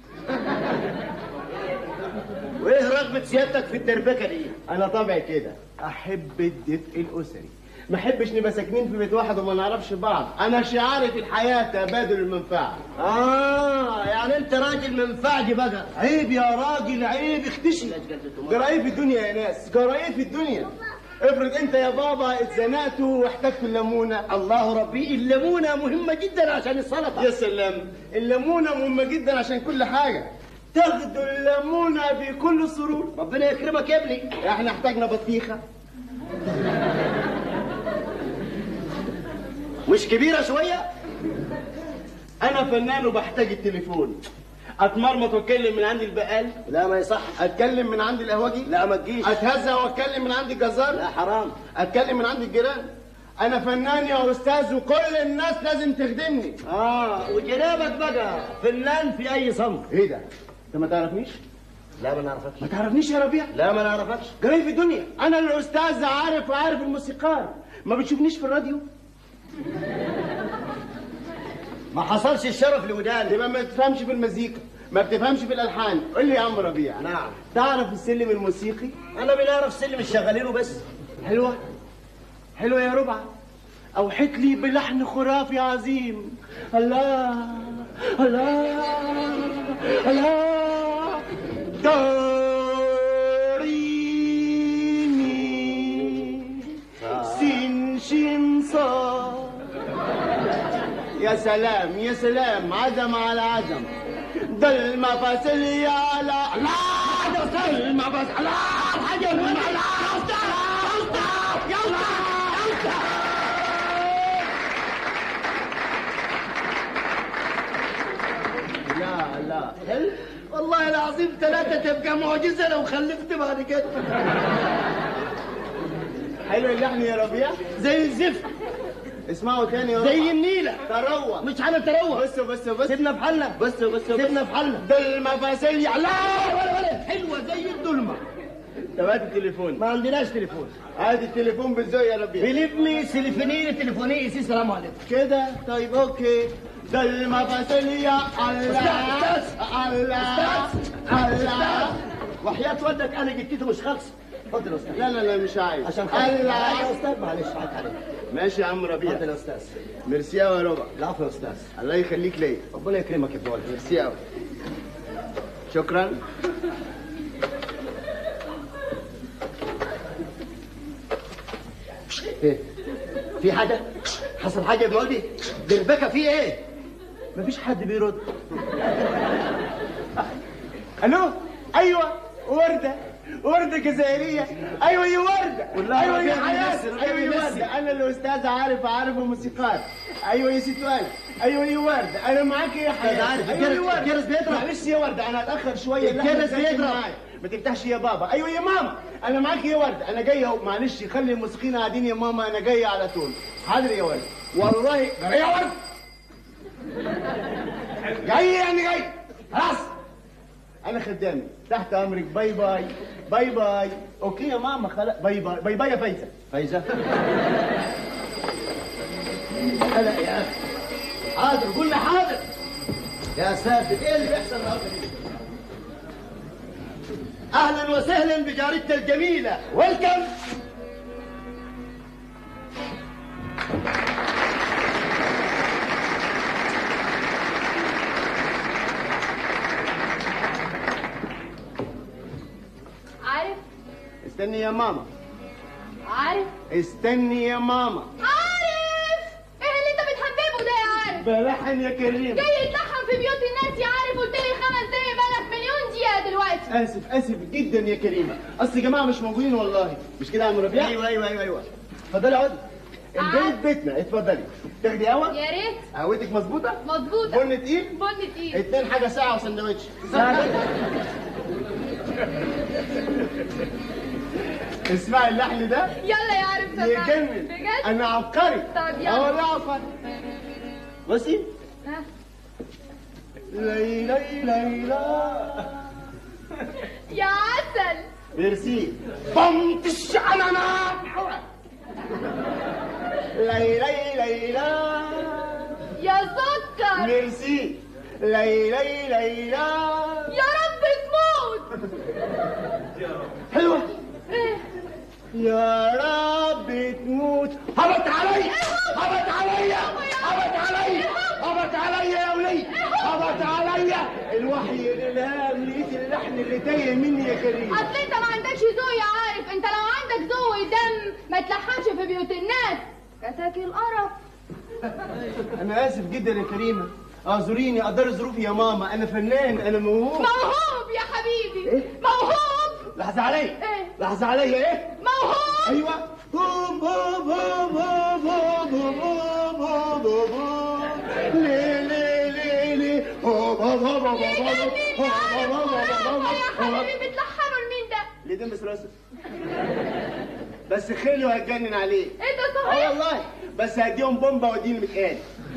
وايه رغبه سيادتك في الدربكه دي انا طبعي كده احب الدفء الاسري ما احبش نبقى ساكنين في بيت واحد وما نعرفش بعض انا شعاري في الحياه تبادل المنفعه اه يعني انت راجل منفعجي بقى عيب يا راجل عيب اختشي جرايب في الدنيا يا ناس جرايب في الدنيا افرض انت يا بابا اتزنقتوا واحتجتوا الليمونه الله ربي الليمونه مهمه جدا عشان السلطه يا سلام الليمونه مهمه جدا عشان كل حاجه تاخدوا الليمونه بكل سرور ربنا يكرمك يا ابني احنا احتاجنا بطيخه مش كبيره شويه انا فنان وبحتاج التليفون اتمرمط واتكلم من عند البقال لا ما يصح اتكلم من عند القهوجي لا ما تجيش اتهزأ واتكلم من عند الجزار لا حرام اتكلم من عند الجيران انا فنان يا استاذ وكل الناس لازم تخدمني اه وجنابك بقى فنان في اي صنف ايه ده انت ما تعرفنيش لا ما نعرفكش ما تعرفنيش يا ربيع لا ما نعرفكش جاي في الدنيا انا الاستاذ عارف وعارف الموسيقار ما بتشوفنيش في الراديو ما حصلش الشرف لوداني يبقى ما تفهمش في المزيكا ما بتفهمش في الالحان قول لي يا عم ربيع نعم تعرف السلم الموسيقي انا بنعرف سلم الشغالين وبس حلوه حلوه يا ربع اوحت لي بلحن خرافي عظيم الله الله الله دوريني سين شين صاد يا سلام يا سلام عزم على عزم ده المفاصل يا لا لا ده المفاصل لا الحاجة لا يلا يلا لا لا هل والله العظيم ثلاثة تبقى معجزة لو خلفت بعد كده حلو اللحن يا ربيع زي الزفت اسمعوا تاني يا ربع زي النيلة تروى مش على تروى بصوا بصوا بصوا سيبنا في حالنا بصوا بصوا سيبنا في حالنا ده المفاصل يا لا ولا ولا حلوة زي الدلمة طب هات التليفون ما عندناش تليفون هات التليفون بالذوق يا ربيع بليف مي سيليفونية تليفونية سي سلام عليكم كده طيب اوكي ده المفاصل يا الله أستاذ. الله الله وحياة والدك انا جبتته مش خالص اتفضل يا استاذ لا لا لا مش عايز عشان خاطر يا الله استاذ معلش حق عليك ماشي يا عم ربيع اتفضل يا استاذ ميرسي قوي يا ربع العفو يا استاذ الله يخليك ليا ربنا يكرمك يا ابن والدي ميرسي قوي شكرا ايه في حاجة حصل حاجة يا ابن والدي دربكة في ايه مفيش حد بيرد الو ايوه ورده ورده جزائريه ايوه يا ورده والله ايوه يا ربيع حياه بيمثل، ايوه يا ربيع ورده انا الاستاذ عارف عارف الموسيقار ايوه يا ست وائل ايوه يا ورده انا معاك يا حياه عارف، ايوه يا الجرس- ورده الجرس بيضرب. معلش يا ورده انا اتاخر شويه الجرس اللحن ساكن بيضرب. معايا. ما تفتحش يا بابا ايوه يا ماما انا معاك يا ورده انا جاي اهو معلش خلي الموسيقيين قاعدين يا ماما انا جاي على طول حاضر يا ورده والله يا ورده جاي يعني جاي خلاص انا خدامي تحت امرك باي باي باي باي اوكي يا ماما خلاص باي باي باي باي يا فايزه فايزة لا يا اخي حاضر قول لي حاضر يا ساتر ايه اللي بيحصل النهارده دي؟ اهلا وسهلا بجارتنا الجميله ويلكم عارف استني يا ماما عارف استني يا ماما عارف ايه اللي انت بتحببه ده يا عارف بلحن يا كريم جاي يتلحم في بيوت الناس يا عارف قلت لي خمس دقايق بالك مليون دقيقه دلوقتي اسف اسف جدا يا كريمه اصل يا جماعه مش موجودين والله مش كده يا عم ربيع ايوه ايوه ايوه ايوه اتفضلي اقعدي البيت بيتنا اتفضلي تاخدي قهوه يا ريت قهوتك مظبوطه مظبوطة بن تقيل بن تقيل اتنين حاجه ساعه وسندوتش اسمعي اللحن ده يلا يا عارف سمعني يجنن بجد انا عبقري طب يلا. اه لا عبقري بصي ها. لي لي لي لا يا عسل ميرسي بمتش انا لي لي لي لا يا سكر ميرسي لي لي لي لا يا رب تموت حلوة إيه؟ يا رب تموت هبط علي هبط علي هبط علي هبط علي يا ولي هبط علي الوحي الالهام لقيت اللحن اللي تايه مني يا كريم اصل انت ما عندكش ذوق يا عارف انت لو عندك ذوق ودم ما تلحنش في بيوت الناس كتاكي القرف انا اسف جدا يا كريمه اعذريني قدر ظروفي يا ماما انا فنان انا موهوب موهوب يا حبيبي موهوب لحظه عليا إيه؟ لحظه عليا ايه موهوب ايوه هوب هوب هوب هوب هوب هوب هوب هوب هوب لي لي لي لي هوب هوب هوب هوب يا هوب جميل هوب يا هوب هوب عارف هوب يا هوب حبيبي بتلحنوا لمين ده ليه دم ثلاثي بس خلي هتجنن عليه ايه ده اه صحيح والله بس هديهم بومبا واديني متقال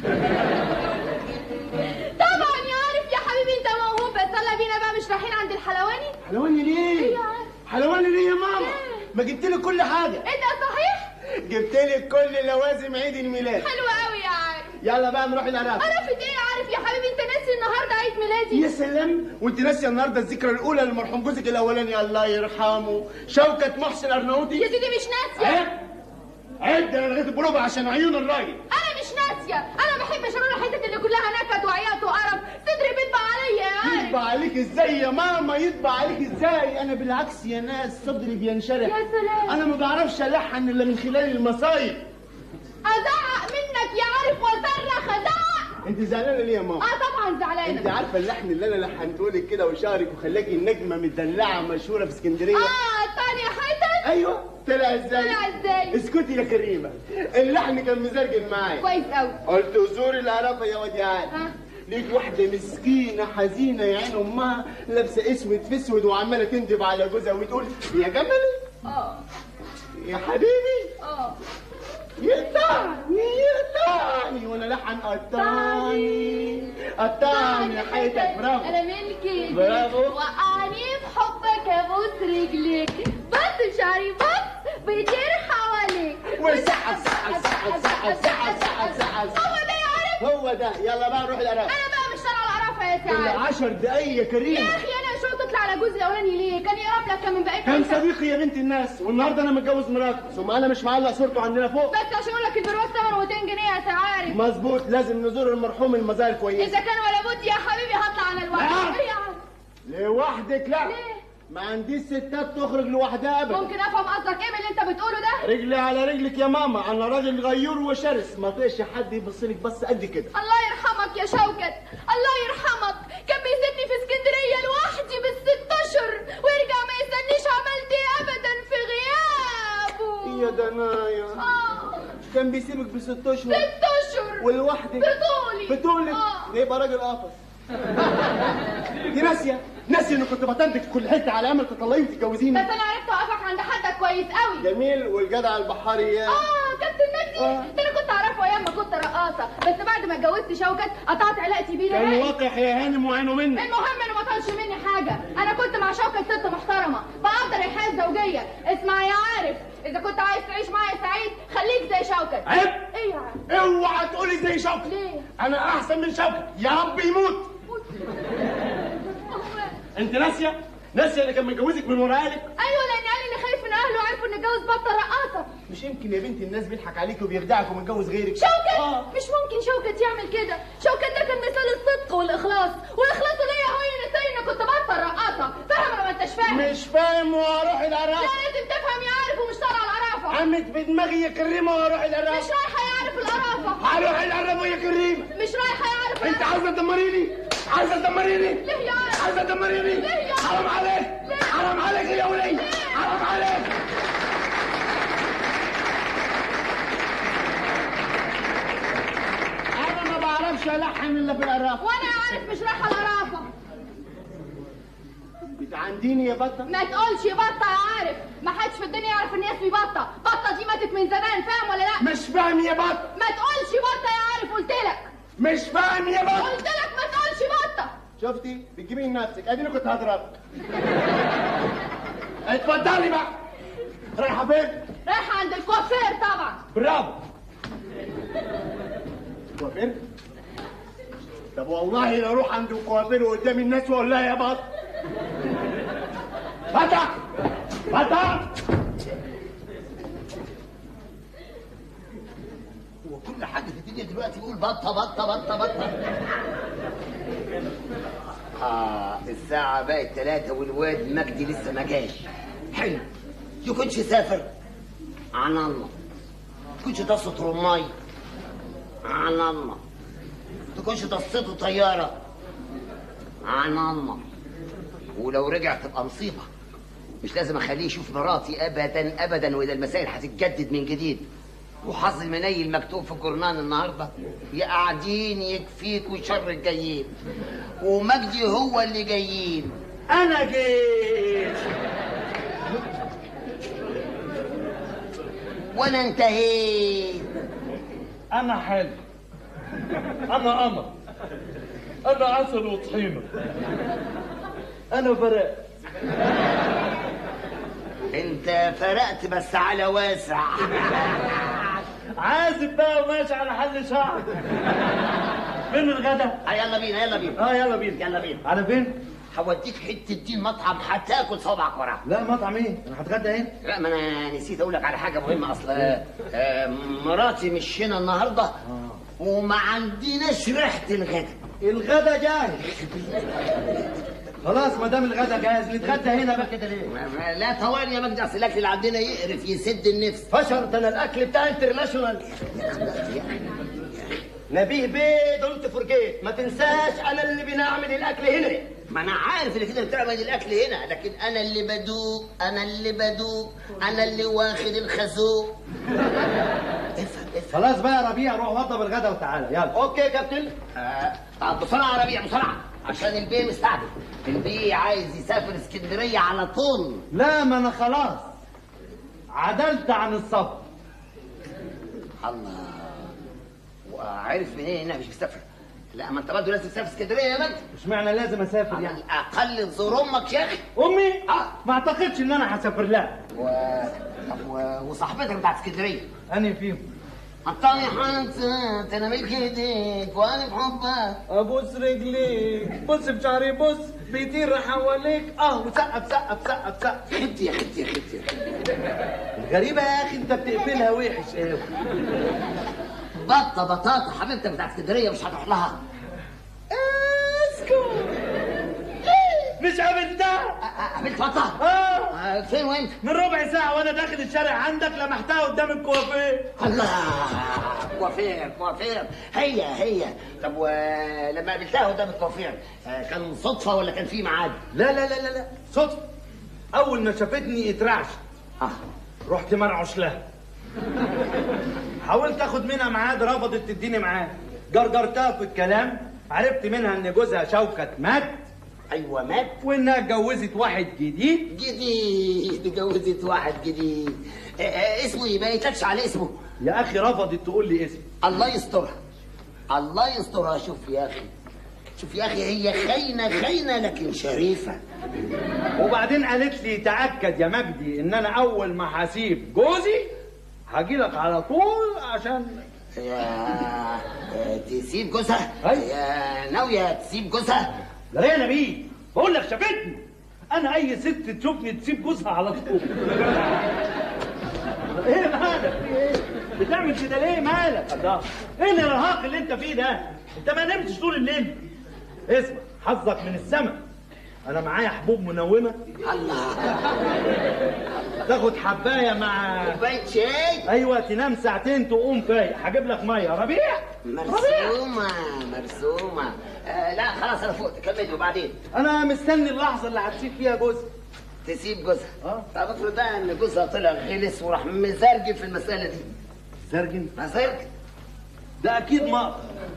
طبعا يا عارف يا حبيبي انت موهوب بس يلا بينا بقى مش رايحين عند الحلواني حلواني ليه؟ إيه يا عم؟ حلواني ليه يا ماما؟ إيه؟ ما جبت لك كل حاجة ايه ده صحيح جبت لك كل لوازم عيد الميلاد حلو قوي يا عارف يلا بقى نروح العراق عرفت ايه يا عارف يا حبيبي انت ناسي النهارده عيد ميلادي يا سلام وانت ناسيه النهارده الذكرى الاولى للمرحوم جوزك الاولاني الله يرحمه شوكة محسن يا ارناؤوطي سيدي مش ناسيه عد عد انا لغايه البروفه عشان عيون الراجل انا مش ناسيه انا ما بحبش اروح الحتت اللي كلها نكد وعياط وقرف صدري بيطبع عليا يا عارف يطبع عليك ازاي يا ماما يطبع عليك ازاي انا بالعكس يا ناس صدري بينشرح يا سلام. انا ما بعرفش الحن الا من خلال المصايب ازعق منك يا عارف واصرخ ازعق انت زعلانه ليه يا ماما اه طبعا انت زعلانه عارفه اللحن اللي انا لحنته لك كده وشعرك وخلاكي النجمه مدلعه مشهوره في اسكندريه اه تاني حتت ايوه طلع ازاي طلع ازاي؟ اسكتي يا كريمه اللحن كان مزرجن معايا كويس قوي قلت زوري العرفه يا واد يا عاد ها؟ لقيت واحدة مسكينة حزينة يا عين أمها لابسة أسود في أسود وعمالة تندب على جوزها وتقول يا جملي اه يا حبيبي اه يقطعني يقطعني وانا لحن قطعني قطعني يا حياتك برافو انا ملكي برافو. وقعني في حبك ابوس رجليك بص شعري بص بيطير حواليك وسحب سحب سحب سحب سحب سحب سحب هو ده يا عارف هو ده يلا بقى نروح العراق انا بقى مش طالعه العرفه يا كل سعاد عشر دقايق يا يا كريم اخي انا شو تطلع على جوزي الاولاني ليه كان يقرب لك كان من بقيت كان صديقي يا بنت الناس والنهارده انا متجوز مراته ثم انا مش معلق صورته عندنا فوق بس عشان اقول لك البرواز ثمنه 200 جنيه يا سعارف مظبوط لازم نزور المرحوم المزار كويس اذا كان ولا بد يا حبيبي هطلع انا نعم. لوحدي ايه يا عم لوحدك لا ليه؟ ما عنديش ستات تخرج لوحدها ابدا ممكن افهم قصدك ايه من اللي انت بتقوله ده رجلي على رجلك يا ماما انا راجل غيور وشرس ما طيش حد يبص لك بس قد كده الله يرحمك يا شوكت الله يرحمك كان بيسيبني في اسكندريه لوحدي بالست اشهر ويرجع ما يستنيش عملت ايه ابدا في غيابه يا دنايا اه كان بيسيبك بست اشهر ست اشهر ولوحدك بطولي بتقولك اه يبقى راجل قافص دي ناسيه ناسيه اني كنت بطردك في كل حته على امل تطلعي بس وتتجوزيني انا عرفت اوقفك عند حدك كويس قوي جميل والجدع البحاري يا اه كابتن مجدي آه. ده انا كنت اعرفه ايام ما كنت رقاصه بس بعد ما اتجوزت شوكت قطعت علاقتي بيه كان نهائي واقع يا هانم وعينه منك المهم انه ما طالش مني حاجه انا كنت مع شوكة ست محترمه بقدر الحياه الزوجيه اسمع يا عارف اذا كنت عايز تعيش معايا سعيد خليك زي شوكة عيب ايه يا عارف اوعى تقولي زي شوكة ليه؟ انا احسن من شوكة يا رب يموت انت ناسيه ناسيه اللي كان متجوزك من ورا قالك ايوه لان قال اني خايف من اهله وعرفوا ان اتجوز بطل رقاصه مش يمكن يا بنت الناس بيضحك عليك وبيخدعك ومتجوز غيرك شوكت آه. مش ممكن شوكت يعمل كده شوكت ده كان مثال الصدق والاخلاص واخلاصه ليا هو اللي نساني اني كنت بطل رقاصه فاهم ولا ما انتش فاهم مش فاهم واروح لا العراق لازم تفهم يا عارف ومش طالع العرافه عمت بدماغي يا كريمه واروح العراق مش رايحه يا عارف القرافه هروح العراق يا كريمه مش رايحه يا عارف انت عايزه تدمريني عايزه تدمريني ليه يا عارف عايزه تدمريني ليه يا عم؟ حرام عليك ليه؟ حرام عليك يا ولي حرام عليك الحن الا في القرافه وانا عارف مش رايحه القرافه بتعنديني يا بطه ما تقولش بطه يا عارف ما حدش في الدنيا يعرف ان اسمي بطه بطه دي ماتت من زمان فاهم ولا لا مش فاهم يا بطه ما تقولش بطه يا عارف قلت لك مش فاهم يا بطه قلت لك ما تقولش بطه شفتي بتجيبي لنفسك اديني كنت هضربك اتفضلي بقى رايحه فين رايحه عند الكوافير طبعا برافو كوافير طب والله لا اروح عند الكوافير قدام الناس واقول لها يا بط فتح فتح هو كل حد في الدنيا دلوقتي يقول بطه بطه بطه بطه اه الساعة بقت ثلاثة والواد مجدي لسه ما جاش حلو يكونش سافر عن الله تكونش طاسة رماي عن الله تكونش طاسته طيارة عن الله ولو رجع تبقى مصيبة مش لازم اخليه يشوف مراتي ابدا ابدا واذا المسائل هتتجدد من جديد وحظ المنيل مكتوب في الجورنال النهارده يا قاعدين يكفيكوا شر الجايين ومجدي هو اللي جايين انا جيت وانا انتهيت انا حلو انا قمر انا عسل وطحينه انا براء انت فرقت بس على واسع عازب بقى وماشي على حل شعر فين الغدا آه، يلا بينا يلا بينا اه يلا بينا يلا بينا على فين هوديك حته دين مطعم هتاكل صبعك وراه لا مطعم ايه انا هتغدى هنا لا ما انا نسيت اقول لك على حاجه مهمه اصل آه، مراتي مش هنا النهارده وما عندناش ريحه الغدا الغدا جاهز خلاص ما دام الغدا جاهز نتغدى هنا بقى كده ليه ما- ما- لا طوال يا مجدي اصل الاكل اللي عندنا يقرف يسد النفس فشرت انا الاكل بتاع انترناشونال نبيه بيه دونت فورجيت ما تنساش انا اللي بنعمل الاكل هنا ما انا عارف ان كده بتعمل الاكل هنا لكن انا اللي بدوق انا اللي بدوق انا اللي واخد الخازوق افهم افهم خلاص بقى يا ربيع روح وضب الغدا وتعالى يلا اوكي يا كابتن آه، طب بسرعه يا ربيع بسرعه عشان البيه مستعجل البيه عايز يسافر اسكندريه على طول لا ما انا خلاص عدلت عن الصف الله وعرف منين انها مش مسافره لا ما انت برضه لازم تسافر اسكندريه يا مجدي مش معنى لازم اسافر على يعني الاقل تزور امك يا اخي امي آه. ما اعتقدش ان انا هسافر لها و... طب و... وصاحبتك بتاعت اسكندريه انهي فيهم حطاني حنطة انا ملك ايديك وانا بحبك ابوس رجليك بص بشعري بص بيطير حواليك اه وسقف سقف سقف سقف خدتي يا خدتي يا خدتي يا خدتي غريبة يا اخي انت بتقفلها وحش قوي بطه بطاطا حبيبتك بتاعت اسكندريه مش هتروح لها مش قابلتها أ- قابلت بطه اه آه، فين وانت من ربع ساعة وانا داخل الشارع عندك لمحتها قدام الكوافيه الله كوافير كوافير هي هي طب ولما قابلتها قدام الكوافير آه، كان صدفه ولا كان في ميعاد؟ لا لا لا لا لا صدفة اول ما شافتني اترعشت اه رحت مرعش لها حاولت اخد منها ميعاد رفضت تديني ميعاد جرجرتها في الكلام عرفت منها ان جوزها شوكت مات ايوه مات وانها اتجوزت واحد جديد جديد اتجوزت واحد جديد آه، آه، اسمه ايه ما يتلكش على اسمه يا اخي رفضت تقول لي اسمي الله يسترها الله يسترها شوف يا اخي شوف يا اخي هي خاينه خاينه لكن شريفه وبعدين قالت لي تاكد يا مجدي ان انا اول ما هسيب جوزي هجيلك على طول عشان يا آه، تسيب جوزها أيوة. يا ناويه تسيب جوزها لا ليه يا نبيل بقول لك شافتني انا اي ست تشوفني تسيب جوزها على طول ايه مالك في ايه بتعمل كده ليه مالك الله ايه الارهاق اللي انت فيه ده انت ما نمتش طول الليل اسمع حظك من السماء انا معايا حبوب منومه الله تاخد حبايه مع كوبايه شاي ايوه تنام ساعتين تقوم فايق هجيب لك ميه ربيع ربيع مرسومه مرسومه آه لا خلاص انا فوت كملي وبعدين انا مستني اللحظه اللي هتسيب فيها جوزي تسيب جوزها اه. طب افرض بقى ان جوزها طلع غلس وراح مزرجن في المساله دي زرجن مزرجن ده اكيد مقطع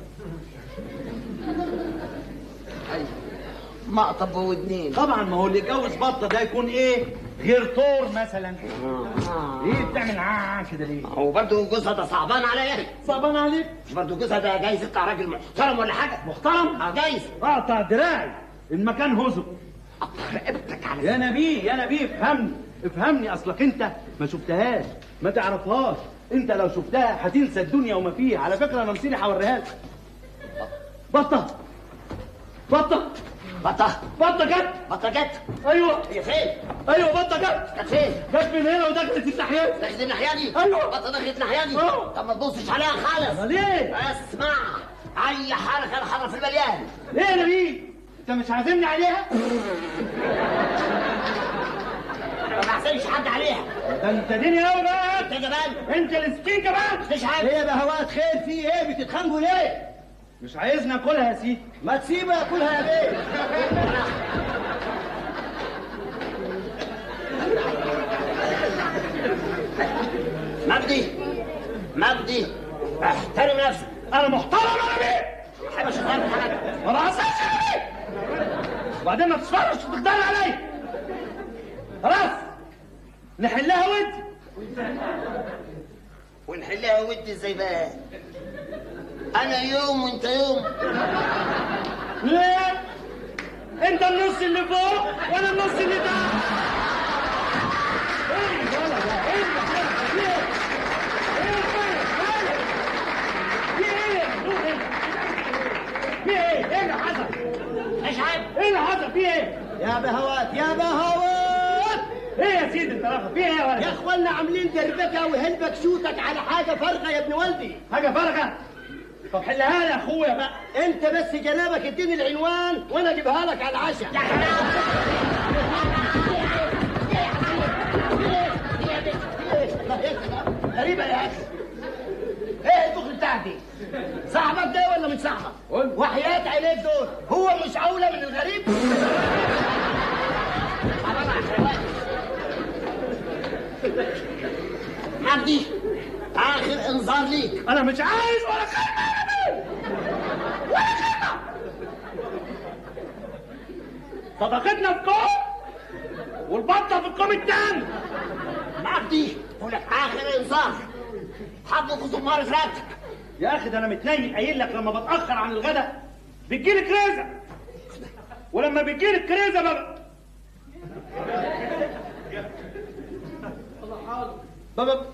مقطب ودنين طبعا ما هو اللي يتجوز بطه ده يكون ايه غير طور مثلا ايه بتعمل عا كده ليه هو برضه جوزها ده صعبان عليا صعبان عليك مش برضه جوزها ده جايز يطلع راجل محترم ولا حاجه محترم اه جايز اقطع دراعي المكان هزم رقبتك على يا نبي يا نبي افهمني افهمني اصلك انت ما شفتهاش ما تعرفهاش انت لو شفتها هتنسى الدنيا وما فيها على فكره انا مصيري هوريها لك بطه بطه بطه بطه جت بطه جت ايوه هي فين؟ ايوه بطه جت كانت فين؟ جت من هنا ودخلت الناحيه دخلت الناحيه دي؟ أيوة. بطه دخلت الناحيه دي؟ أه. طب ما تبصش عليها خالص ليه اسمع اي حركه الحرف في المليان ليه يا نبي انت مش عازمني عليها ما بحسنش حد عليها ده انت دنيا قوي بقى انت جبان انت السكيكه بقى مفيش حاجه ايه يا بهوات خير في ايه بتتخانقوا ليه مش عايزني اكلها يا سيدي ما تسيبها ياكلها يا بيه مجدي مجدي احترم نفسك انا محترم انا بيه ما بحبش اتكلم حاجه ما بعصبش انا بيه وبعدين ما تسفرش وتقدر عليا خلاص نحلها ود ونحلها ودي ازاي بقى انا يوم وانت يوم ليه انت النص اللي فوق وانا النص اللي تحت ايه يا ولد ده؟ ايه يا ولد؟ في ايه؟ ايه مالك؟ مالك؟ في ايه؟ روح هنا. في ايه؟ ايه اللي حصل؟ مش عيب ايه اللي حصل؟ في ايه؟ يا بهوات يا بهوات ايه يا سيدي انت راخر؟ في ايه يا يا ولد؟ اخوانا عاملين دربكه وهلبك شوتك على حاجه فارغه يا ابن والدي حاجة فارغة طب حلها لي يا اخويا بقى انت بس جنابك اديني العنوان وانا اجيبها لك على العشاء غريبه يا اخي ايه الدخل بتاعك دي صاحبك ده ولا مش صاحبك وحياة عينيك دول هو مش اولى من الغريب حرام على الحيوان. مجدي اخر انذار ليك انا مش عايز ولا كلمة يا نبي ولا كلمة صداقتنا في كوم والبطة في الكوم التاني مجدي بقول لك اخر انذار حطه في زمار رقبتك يا اخي ده انا متنيل قايل لك لما بتاخر عن الغداء بتجيلي كريزه ولما بتجيلي الكريزه ببقى بابا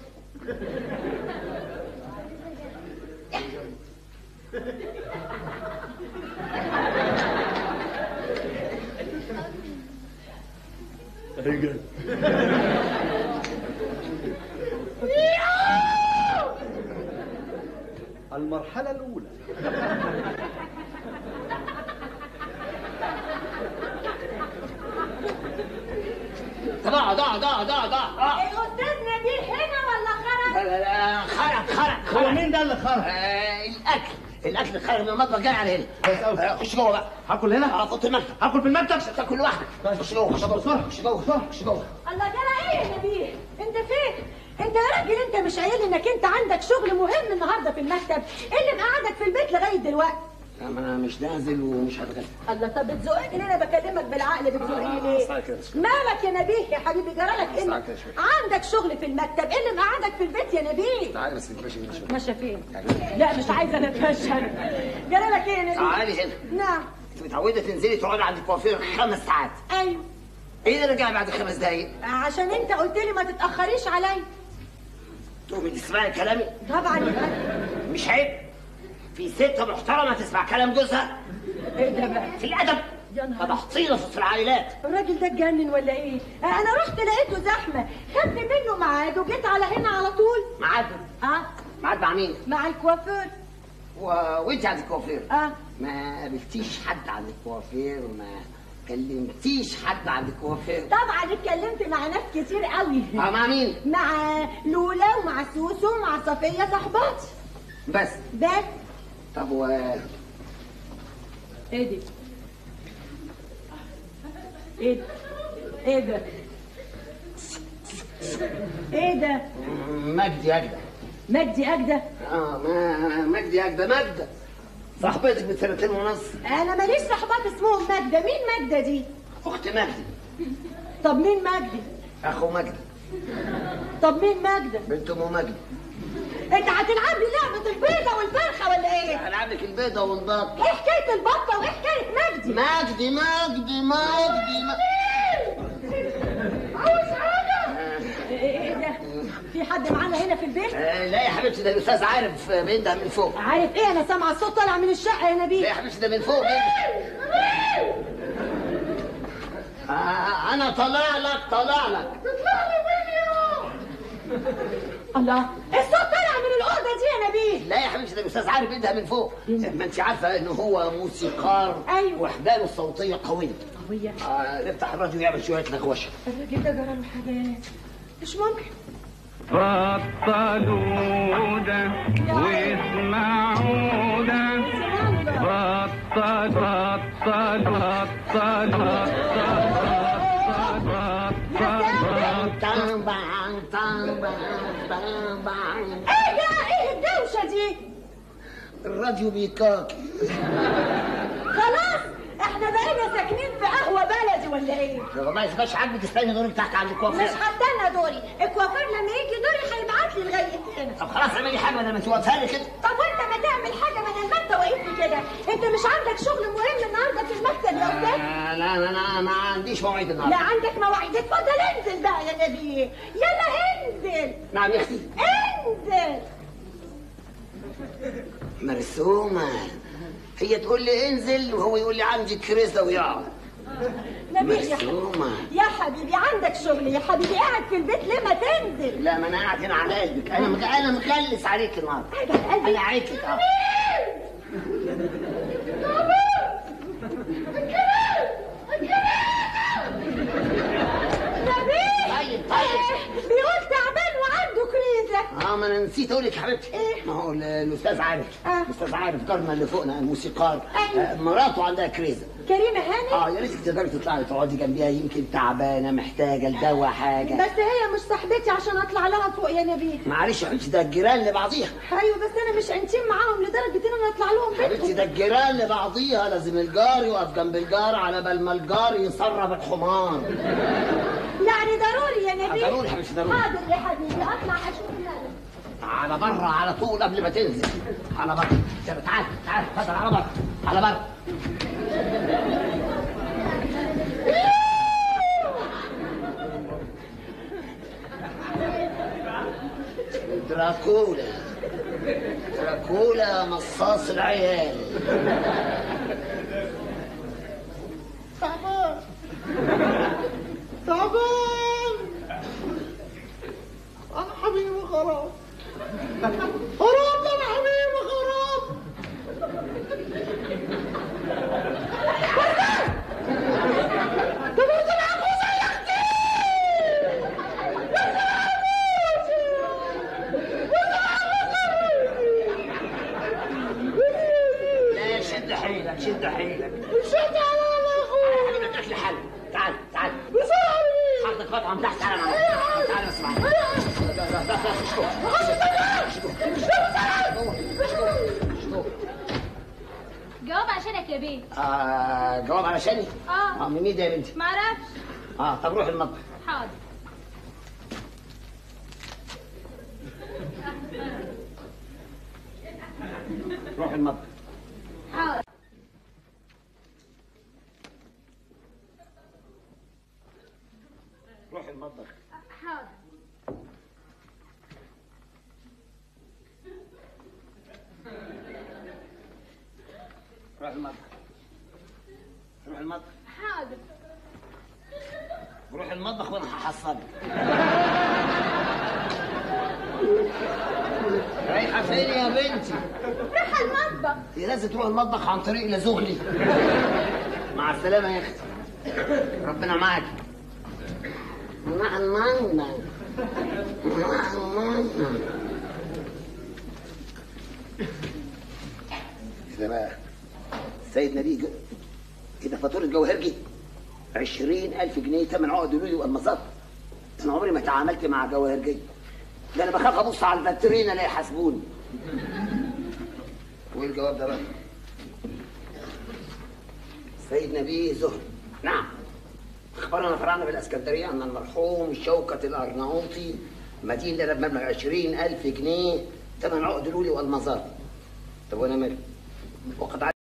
المرحلة الأولى طب اقعد اقعد اقعد اقعد اقعد الاستاذ نبيل هنا ولا خرج لا لا لا خرج خرج هو خرج مين ده اللي خرج آه، الاكل الاكل خرج من المطبخ جاي على هنا كويس أوي. آه، خش جوه بقى هاكل هنا اه فوت المكتب هاكل في المكتب مش هتاكل لوحدك خش جوه خش جوه خش جوه خش جوه الله جرى ايه يا نبيل انت فين انت يا راجل انت مش قايل انك انت عندك شغل مهم النهارده في المكتب ايه اللي مقعدك في البيت لغايه دلوقتي لا، ما انا مش نازل ومش هتغدى الله طب بتزقني ليه انا بكلمك بالعقل بتزقني ليه أصلك كده. مالك يا نبيه يا حبيبي جرالك ايه أصلك كده شوية. عندك شغل في المكتب ايه اللي مقعدك في البيت يا نبيه تعالي بس نتمشى نتمشى ماشيه فين لا مش عايزه انا اتمشى أنا. جرالك ايه يا نبيه تعالي هنا نعم انت متعوده تنزلي تقعدي عند الكوافير خمس ساعات ايوه ايه اللي رجعي بعد خمس دقايق عشان انت قلت لي ما تتاخريش عليا تقومي تسمعي كلامي طبعا يا فندم. مش عيب في ست محترمه تسمع كلام جوزها ايه ده بقى في الادب يا نهار فضحتينا في العائلات الراجل ده اتجنن ولا ايه؟ انا رحت لقيته زحمه، خدت منه ميعاد وجيت على هنا على طول. معاد اه معاد مع مين؟ مع الكوافير. و... وانت عند الكوافير اه ما قابلتيش حد عند الكوافير وما كلمتيش حد عند الكوافير طبعا اتكلمت مع ناس كتير قوي. اه مع مين؟ مع لولا ومع سوسو ومع صفيه صاحباتي. بس بس طب و ايه دي؟ ايه ده؟ ايه ده؟ ايه ده؟ مجدي اجدع مجدي اجدى اه ما مجدي اجدى مجدة صاحبتك بسنتين ونص انا ماليش صحبات اسمهم ماجدة مين ماجدة دي اخت مجدي طب مين مجدي اخو مجدي طب مين ماجدة بنت ام مجدي انت هتلعب لي لعبة البيضة والفرخة ولا ايه هلعب لك البيضة والبط ايه حكاية البطة وايه حكاية مجدي مجدي مجدي مجدي عاوز حاجة ايه ايه ده في حد معانا هنا في البيت آه لا يا حبيبتي ده الاستاذ عارف آه، بينده من فوق عارف ايه انا سامعة الصوت طالع من الشقة يا لا نبيل يا حبيبتي ده من فوق بينده آه انا طالع لك طالع لك الله الصوت طالع من الأوضة دي يا نبيل لا يا حبيبتي ده الاستاذ عارف بينده من فوق ما انت عارفه ان هو موسيقار أيوة. واحباله الصوتيه قويه قوية آه نفتح الراديو يعمل شويه نغوشه الراجل ده جرى له حاجات مش ممكن بطلوا ده واسمعوا ده بطل بطل بطل بطل بطل طبعا طبعا طبعا ايه ده ايه الدوشة دي الراديو بيكاكي خلاص احنا بقينا ساكنين في قهوة بلدي ولا ايه والله اذا كانش عاجبك استني دورك تحت عند مش الكوافير هستنى دوري الكوافير لما يجي دوري هيبعت لي لغاية هنا طب خلاص اعملي حاجه بدل ما توقفها لي كده طب وانت ما تعمل حاجة بدل ما انت واقف لي كده انت مش عندك شغل مهم النهارده في المكتب يا استاذ آه لا لا انا ما عنديش مواعيد لا النهارده عندك مواعيد اتفضل انزل بقى يا نبي يلا انزل نعم يا اختي انزل مرسومه هي تقول لي انزل وهو يقول لي عندي كريزه ويقعد نبيل يا حبيبي مرسومه يا حبيبي عندك شغل يا حبيبي قاعد في البيت ليه ما تنزل لا ما انا قاعد هنا على قلبك انا مج... انا مغلس عليك النهارده قاعد على قلبي انا عايزك اه نبيل طيب طيب بيقول تعبان وعنده كريزة اه ما انا نسيت اقول لك يا حبيبتي إيه؟ ما هو ال- الاستاذ عارف آه. الاستاذ عارف جارنا اللي فوقنا الموسيقار أيوة. آه، مراته عندها كريزه كريمة هاني اه يا ريتك تقدري تطلعي تقعدي جنبيها يمكن تعبانه محتاجه لدواء حاجه بس هي مش صاحبتي عشان اطلع لها فوق يا نبيل معلش يا حبيبتي ده الجيران لبعضيها ايوه بس انا مش انتيم معاهم لدرجة ان انا اطلع لهم حبيبتي بيتهم ده الجيران لبعضيها لازم الجار يقف جنب الجار على بال ما الجار يسرب الحمار يعني ضروري يا نبيل ضروري يا حبيبتي ضروري حاضر يا حبيبي اطلع اشوف مالك على بره على طول قبل ما تنزل على بره يلا تعال تعال اتفضل على بره على بره دراكولا دراكولا مصاص العيال تعبان تعبان انا حبيبي خلاص خراب انا حبيبي خراب لا شد حيلك شد حيلك شد على اخوي انا بدك لي حل تعال تعال بسرعه حطك مطعم تحت تعال معايا تعال اسمع جواب عشانك يا بيه آه جواب علشاني اه اه من مين ده يا بنتي معرفش اه طب روح المطبخ حاضر روح المطبخ حاضر روح المطبخ حاضر روح المطبخ روح المطبخ حاضر روح المطبخ وانا هحصلك رايحه فين يا بنتي روح المطبخ دي لازم تروح المطبخ عن طريق لزغلي مع السلامه يا اختي ربنا معاك مع الماما مع الماما كده بقى السيد نبيل كده فاتورة جوهرجي عشرين ألف جنيه تمن عقد لولي والمصاب أنا عمري ما تعاملت مع جوهرجي ده انا بخاف ابص على الفاترين الاقي يحاسبوني وايه الجواب ده بقى سيد نبيه زهر نعم اخبرنا فرعنا بالاسكندريه ان المرحوم شوكه الارناؤوطي مدين لنا بمبلغ 20000 جنيه ثمن عقد لولي والمزار طب وانا مالي وقد